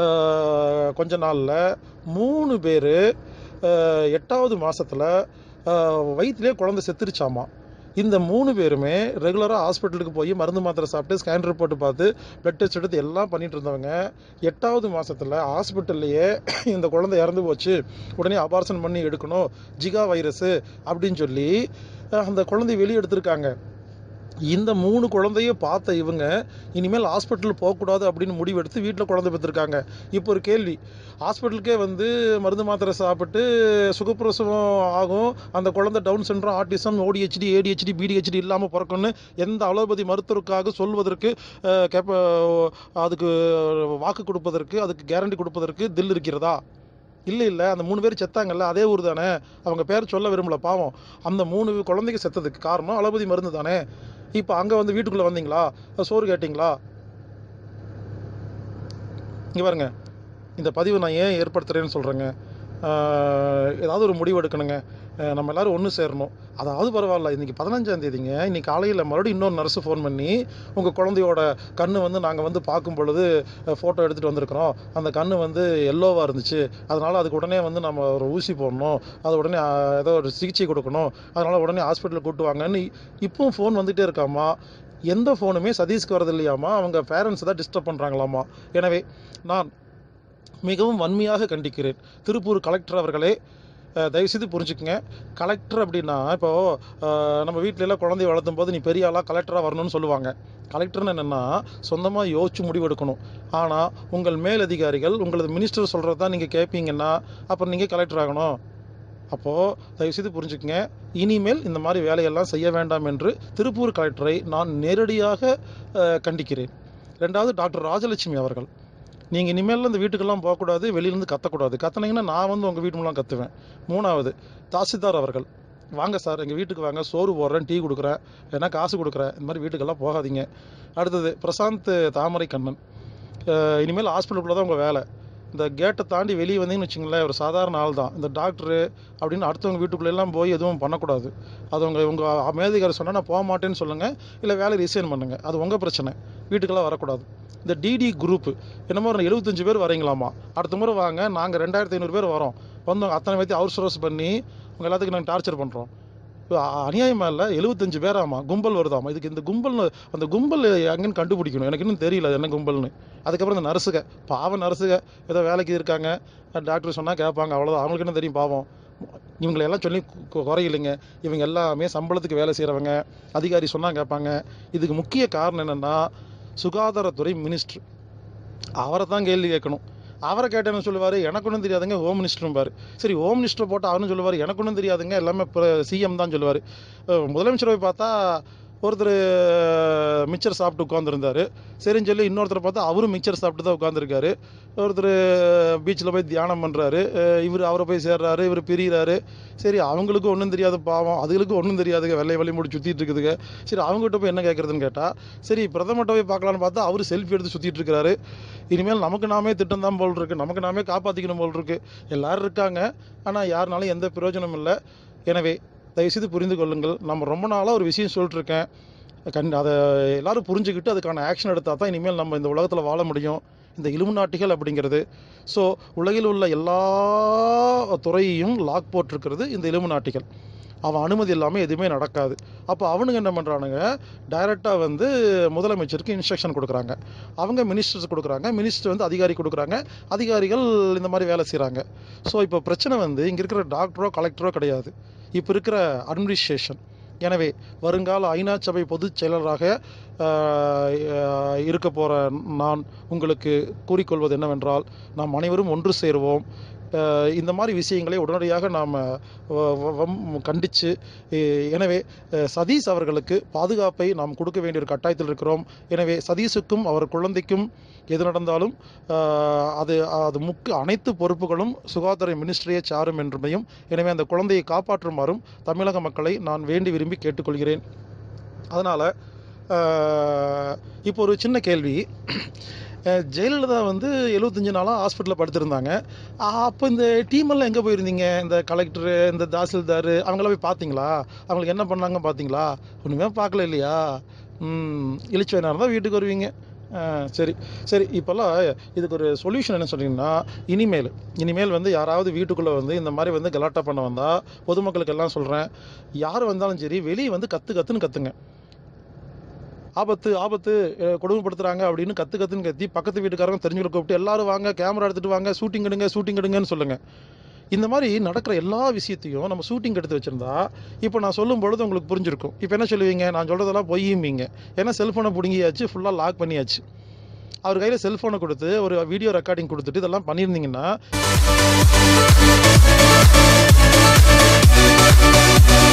ஆஹ், கொஞ்ச நாளில் மூணு பேர் எட்டாவது மாசத்துல ஆஹ், வயிற்றிலே குழந்தை செத்துருச்சாமா இந்த மூணு பேருமே ரெகுலராக ஹாஸ்பிட்டலுக்கு போய் மருந்து மாத்திரை சாப்பிட்டு ஸ்கேன் ரிப்போர்ட் பார்த்து பிளட் டெஸ்ட் எடுத்து எல்லாம் பண்ணிட்டு இருந்தவங்க எட்டாவது மாசத்துல ஹாஸ்பிட்டல்லையே இந்த குழந்தை இறந்து போச்சு உடனே அபார்ஷன் பண்ணி எடுக்கணும் ஜிகா வைரஸ் அப்படின்னு சொல்லி அஹ், அந்த குழந்தைய வெளியே எடுத்திருக்காங்க இந்த மூணு குழந்தைய பார்த்த இவங்க இனிமேல் ஹாஸ்பிட்டல் போகக்கூடாது அப்படின்னு முடிவெடுத்து வீட்டில் குழந்தை பெற்றிருக்காங்க இப்போ ஒரு கேள்வி ஹாஸ்பிட்டலுக்கே வந்து மருந்து மாத்திரை சாப்பிட்டு சுகப்பிரசவம் ஆகும் அந்த குழந்தை டவுன் சென்ட்ரம் ஆட்டிசம் ஓடிஹெச்டி ஏடிஹெச்டி பிடிஹெச்டி இல்லாமல் பிறக்கணும்னு எந்த அலோபதி மருத்துவருக்காக சொல்வதற்கு அஹ், கேப்ப அதுக்கு வாக்கு கொடுப்பதற்கு அதுக்கு கேரண்டி கொடுப்பதற்கு தில் இருக்கிறதா இல்லை இல்லை அந்த மூணு பேர் செத்தாங்கல்ல அதே ஊர் தானே அவங்க பேர் சொல்ல விரும்பல பாவம் அந்த மூணு குழந்தைக்கு செத்ததுக்கு காரணம் அலோபதி மருந்து தானே இப்போ அங்கே வந்து வீட்டுக்குள்ளே வந்தீங்களா சோறு கேட்டிங்களா இங்கே பாருங்க இந்த பதிவு நான் ஏன் ஏற்படுத்துகிறேன்னு சொல்கிறேங்க ஏதாவது ஒரு முடிவு எடுக்கணுங்க அஹ் நம்ம எல்லாரும் ஒன்று சேரணும் அதாவது பரவாயில்ல இன்றைக்கி பதினஞ்சாம் தேதிங்க இன்னைக்கு காலையில் மறுபடியும் இன்னொரு நர்ஸு ஃபோன் பண்ணி உங்கள் குழந்தையோட கண்ணு வந்து நாங்கள் வந்து பார்க்கும் பொழுது ஃபோட்டோ எடுத்துகிட்டு வந்திருக்கிறோம் அந்த கண்ணு வந்து எல்லோவாக இருந்துச்சு அதனால் அதுக்கு உடனே வந்து நம்ம ஒரு ஊசி போடணும் அது உடனே அஹ், ஏதோ ஒரு சிகிச்சை கொடுக்கணும் அதனால் உடனே ஹாஸ்பிட்டலுக்கு கூட்டு வாங்கன்னு இப்பவும் ஃபோன் வந்துகிட்டே இருக்காமா எந்த ஃபோனுமே சதீஷ்க்கு வரது இல்லையாமா அவங்க பேரண்ட்ஸ் தான் டிஸ்டர்ப் பண்ணுறாங்களாமா எனவே நான் மிகவும் வன்மையாக கண்டிக்கிறேன் திருப்பூர் கலெக்டர் அவர்களே அஹ், தயவுசெய்து புரிஞ்சுக்குங்க கலெக்டர் அப்படின்னா இப்போது நம்ம வீட்ல எல்லாம் குழந்தைய வளர்த்தும் போது நீ பெரிய ஆளாக கலெக்டராக வரணும்னு சொல்லுவாங்க கலெக்டர்னு என்னென்னா சொந்தமாக யோசிச்சு முடிவெடுக்கணும் ஆனால் உங்கள் மேலதிகாரிகள் உங்களது மினிஸ்டர் சொல்கிறது தான் நீங்கள் கேட்பீங்கன்னா அப்புறம் நீங்கள் கலெக்டர் ஆகணும் அப்போது தயவுசெய்து புரிஞ்சுக்கங்க இனிமேல் இந்த மாதிரி வேலையெல்லாம் செய்ய வேண்டாம் என்று திருப்பூர் கலெக்டரை நான் நேரடியாக அஹ், கண்டிக்கிறேன் ரெண்டாவது டாக்டர் ராஜலட்சுமி அவர்கள் நீங்கள் இனிமேல் இந்த வீட்டுக்கெல்லாம் போகக்கூடாது வெளியிலேருந்து கத்தக்கூடாது கத்துனீங்கன்னா நான் வந்து உங்கள் வீட்டு மூலம் கத்துவேன் மூணாவது தாசில்தார் அவர்கள் வாங்க சார் எங்கள் வீட்டுக்கு வாங்க சோறு போடுறேன் டீ கொடுக்குறேன் ஏன்னா காசு கொடுக்குறேன் இந்த மாதிரி வீட்டுக்கெல்லாம் போகாதீங்க அடுத்தது பிரசாந்த் தாமரை கண்ணன் அஹ், இனிமேல் ஹாஸ்பிட்டலுக்குள்ள தான் உங்கள் வேலை இந்த கேட்டை தாண்டி வெளியே வந்தீங்கன்னு வச்சுங்களேன் ஒரு சாதாரண ஆள் தான் இந்த டாக்டரு அப்படின்னு அடுத்தவங்க வீட்டுக்குள்ள எல்லாம் போய் எதுவும் பண்ணக்கூடாது அது உங்கள் உங்கள் மேதிகாரி சொன்னால் நான் போக மாட்டேன்னு சொல்லுங்கள் இல்லை வேலை ரிசைன் பண்ணுங்கள் அது உங்கள் பிரச்சனை வீட்டுக்கெல்லாம் வரக்கூடாது இந்த டிடி குரூப் என்னமோ ஒரு எழுபத்தஞ்சு பேர் வரீங்களாமா அடுத்த முறை வாங்க நாங்கள் ரெண்டாயிரத்தி ஐநூறு பேர் வரோம் வந்தவங்க அத்தனை பேர்த்தையும் அவுட் சோர்ஸ் பண்ணி உங்கள் எல்லாத்துக்கும் நாங்கள் டார்ச்சர் பண்ணுறோம் அநியாயமா இல்லை எழுபத்தஞ்சு பேராமா கும்பல் வருதாமா இதுக்கு இந்த கும்பல்னு அந்த கும்பல் எங்கன்னு கண்டுபிடிக்கணும் எனக்கு இன்னும் தெரியல அது என்ன கும்பல்னு அதுக்கப்புறம் இந்த நர்ஸுக பாவம் நர்ஸுக ஏதோ வேலைக்கு இருக்காங்க டாக்டர் சொன்னால் கேட்பாங்க அவ்வளோதான் அவங்களுக்கு என்ன தெரியும் பாவம் இவங்களை எல்லாம் சொல்லி கு- குறையில்லைங்க இவங்க எல்லாமே சம்பளத்துக்கு வேலை செய்கிறவங்க அதிகாரி சொன்னால் கேட்பாங்க இதுக்கு முக்கிய காரணம் என்னென்னா சுகாதாரத்துறை மினிஸ்டர் அவரை தான் கேள்வி கேட்கணும் அவரை கேட்டேன்னு சொல்லுவார் எனக்கு ஒன்றும் தெரியாதுங்க ஹோம் மினிஸ்டரும்பார் சரி ஹோம் மினிஸ்டர் போட்டால் அவரும் சொல்லுவார் எனக்கு ஒன்றும் தெரியாதுங்க எல்லாமே சிஎம் தான் சொல்லுவார் முதலமைச்சர் போய் பார்த்தா ஒருத்தர் மிச்சர் சாப்பிட்டு உட்காந்துருந்தாரு சரின்னு சொல்லி இன்னொருத்தர் பார்த்தா அவரும் மிச்சர் சாப்பிட்டு தான் உட்காந்துருக்காரு ஒருத்தர் பீச்சில் போய் தியானம் பண்ணுறாரு இவர் அவரை போய் சேர்றாரு இவர் பிரிகிறாரு சரி அவங்களுக்கும் ஒன்றும் தெரியாது பாவம் அதுகளுக்கும் ஒன்றும் தெரியாதுங்க வெள்ளை வெள்ளை மூடி சுற்றிட்டு இருக்குதுங்க சரி அவங்ககிட்ட போய் என்ன கேட்குறதுன்னு கேட்டால் சரி பிரதமர்கிட்ட போய் பார்க்கலான்னு பார்த்தா அவர் செல்ஃபி எடுத்து சுற்றிட்டு இருக்கிறாரு இனிமேல் நமக்கு நாமே திட்டம் தான் போல் இருக்கு நமக்கு நாமே காப்பாற்றிக்கணும் போல் இருக்கு எல்லாரும் இருக்காங்க ஆனால் யாருனாலும் எந்த பிரயோஜனமும் இல்லை எனவே தயவுசெய்து புரிந்து கொள்ளுங்கள் நம்ம ரொம்ப நாளாக ஒரு விஷயம் சொல்லிட்டு இருக்கேன் கண் அதை எல்லாரும் புரிஞ்சுக்கிட்டு அதுக்கான ஆக்ஷன் எடுத்தால் தான் இனிமேல் நம்ம இந்த உலகத்தில் வாழ முடியும் இந்த இலுமினாட்டிகள் அப்படிங்கிறது ஸோ உலகில் உள்ள எல்லா துறையையும் லாக் போட்டிருக்கிறது இந்த இலுமினாட்டிகள் அவன் அனுமதி இல்லாமல் எதுவுமே நடக்காது அப்போ அவனுங்க என்ன பண்ணுறானுங்க டைரெக்டாக வந்து முதலமைச்சருக்கு இன்ஸ்ட்ரக்ஷன் கொடுக்குறாங்க அவங்க மினிஸ்டர்ஸ் கொடுக்குறாங்க மினிஸ்டர் வந்து அதிகாரி கொடுக்குறாங்க அதிகாரிகள் இந்த மாதிரி வேலை செய்கிறாங்க ஸோ இப்போ பிரச்சனை வந்து இங்கே இருக்கிற டாக்டரோ கலெக்டரோ கிடையாது இப்போ இருக்கிற அட்மினிஸ்ட்ரேஷன் எனவே வருங்கால ஐநா சபை பொதுச் செயலராக ஆஹ், ஆஹ், இருக்க போகிற நான் உங்களுக்கு கூறிக்கொள்வது என்னவென்றால் நாம் அனைவரும் ஒன்று சேருவோம் ஆஹ், இந்த மாதிரி விஷயங்களை உடனடியாக நாம் கண்டித்து எனவே அஹ், சதீஷ் அவர்களுக்கு பாதுகாப்பை நாம் கொடுக்க வேண்டிய ஒரு கட்டாயத்தில் இருக்கிறோம் எனவே சதீஷுக்கும் அவர் குழந்தைக்கும் எது நடந்தாலும் ஆஹ், அது அது முக்கிய அனைத்து பொறுப்புகளும் சுகாதார மினிஸ்ட்ரியை சாரும் என்றுமையும் எனவே அந்த குழந்தையை காப்பாற்றுமாறும் தமிழக மக்களை நான் வேண்டி விரும்பி கேட்டுக்கொள்கிறேன் அதனால் இப்போ ஒரு சின்ன கேள்வி அஹ், ஜெயலலிதா வந்து எழுபத்தஞ்சு நாளாக ஹாஸ்பிட்டலில் படுத்திருந்தாங்க அப்போ இந்த டீமெல்லாம் எங்கே போயிருந்தீங்க இந்த கலெக்டரு இந்த தாசில்தார் அவங்களாம் போய் பார்த்தீங்களா அவங்களுக்கு என்ன பண்ணாங்க பார்த்தீங்களா ஒன்றுமே பார்க்கல இல்லையா ம் இழிச்சு நேரம் தான் வீட்டுக்கு வருவீங்க சரி சரி இப்போல்லாம் இதுக்கு ஒரு சொல்யூஷன் என்ன சொன்னீங்கன்னா இனிமேல் இனிமேல் வந்து யாராவது வீட்டுக்குள்ளே வந்து இந்த மாதிரி வந்து கலாட்டா பண்ண வந்தால் பொதுமக்களுக்கு எல்லாம் சொல்கிறேன் யார் வந்தாலும் சரி வெளியே வந்து கற்று கத்துன்னு கத்துங்க ஆபத்து ஆபத்து அஹ், கொடுமைப்படுத்துறாங்க அப்படின்னு கத்து கத்துன்னு கத்தி பக்கத்து வீட்டுக்காரங்க தெரிஞ்சுக்கிற கூப்பிட்டு எல்லாரும் வாங்க கேமரா எடுத்துட்டு வாங்க ஷூட்டிங் எடுங்க ஷூட்டிங் எடுங்கன்னு சொல்லுங்க இந்த மாதிரி நடக்கிற எல்லா விஷயத்தையும் நம்ம ஷூட்டிங் எடுத்து வச்சிருந்தா இப்போ நான் சொல்லும் பொழுது உங்களுக்கு புரிஞ்சிருக்கும் இப்போ என்ன சொல்லுவீங்க நான் சொல்றதெல்லாம் பொய்யும்பீங்க ஏன்னா செல்ஃபோனை பிடுங்கியாச்சு ஃபுல்லாக லாக் பண்ணியாச்சு அவர் கையில் செல்ஃபோனை கொடுத்து ஒரு வீடியோ ரெக்கார்டிங் கொடுத்துட்டு இதெல்லாம் பண்ணியிருந்தீங்கன்னா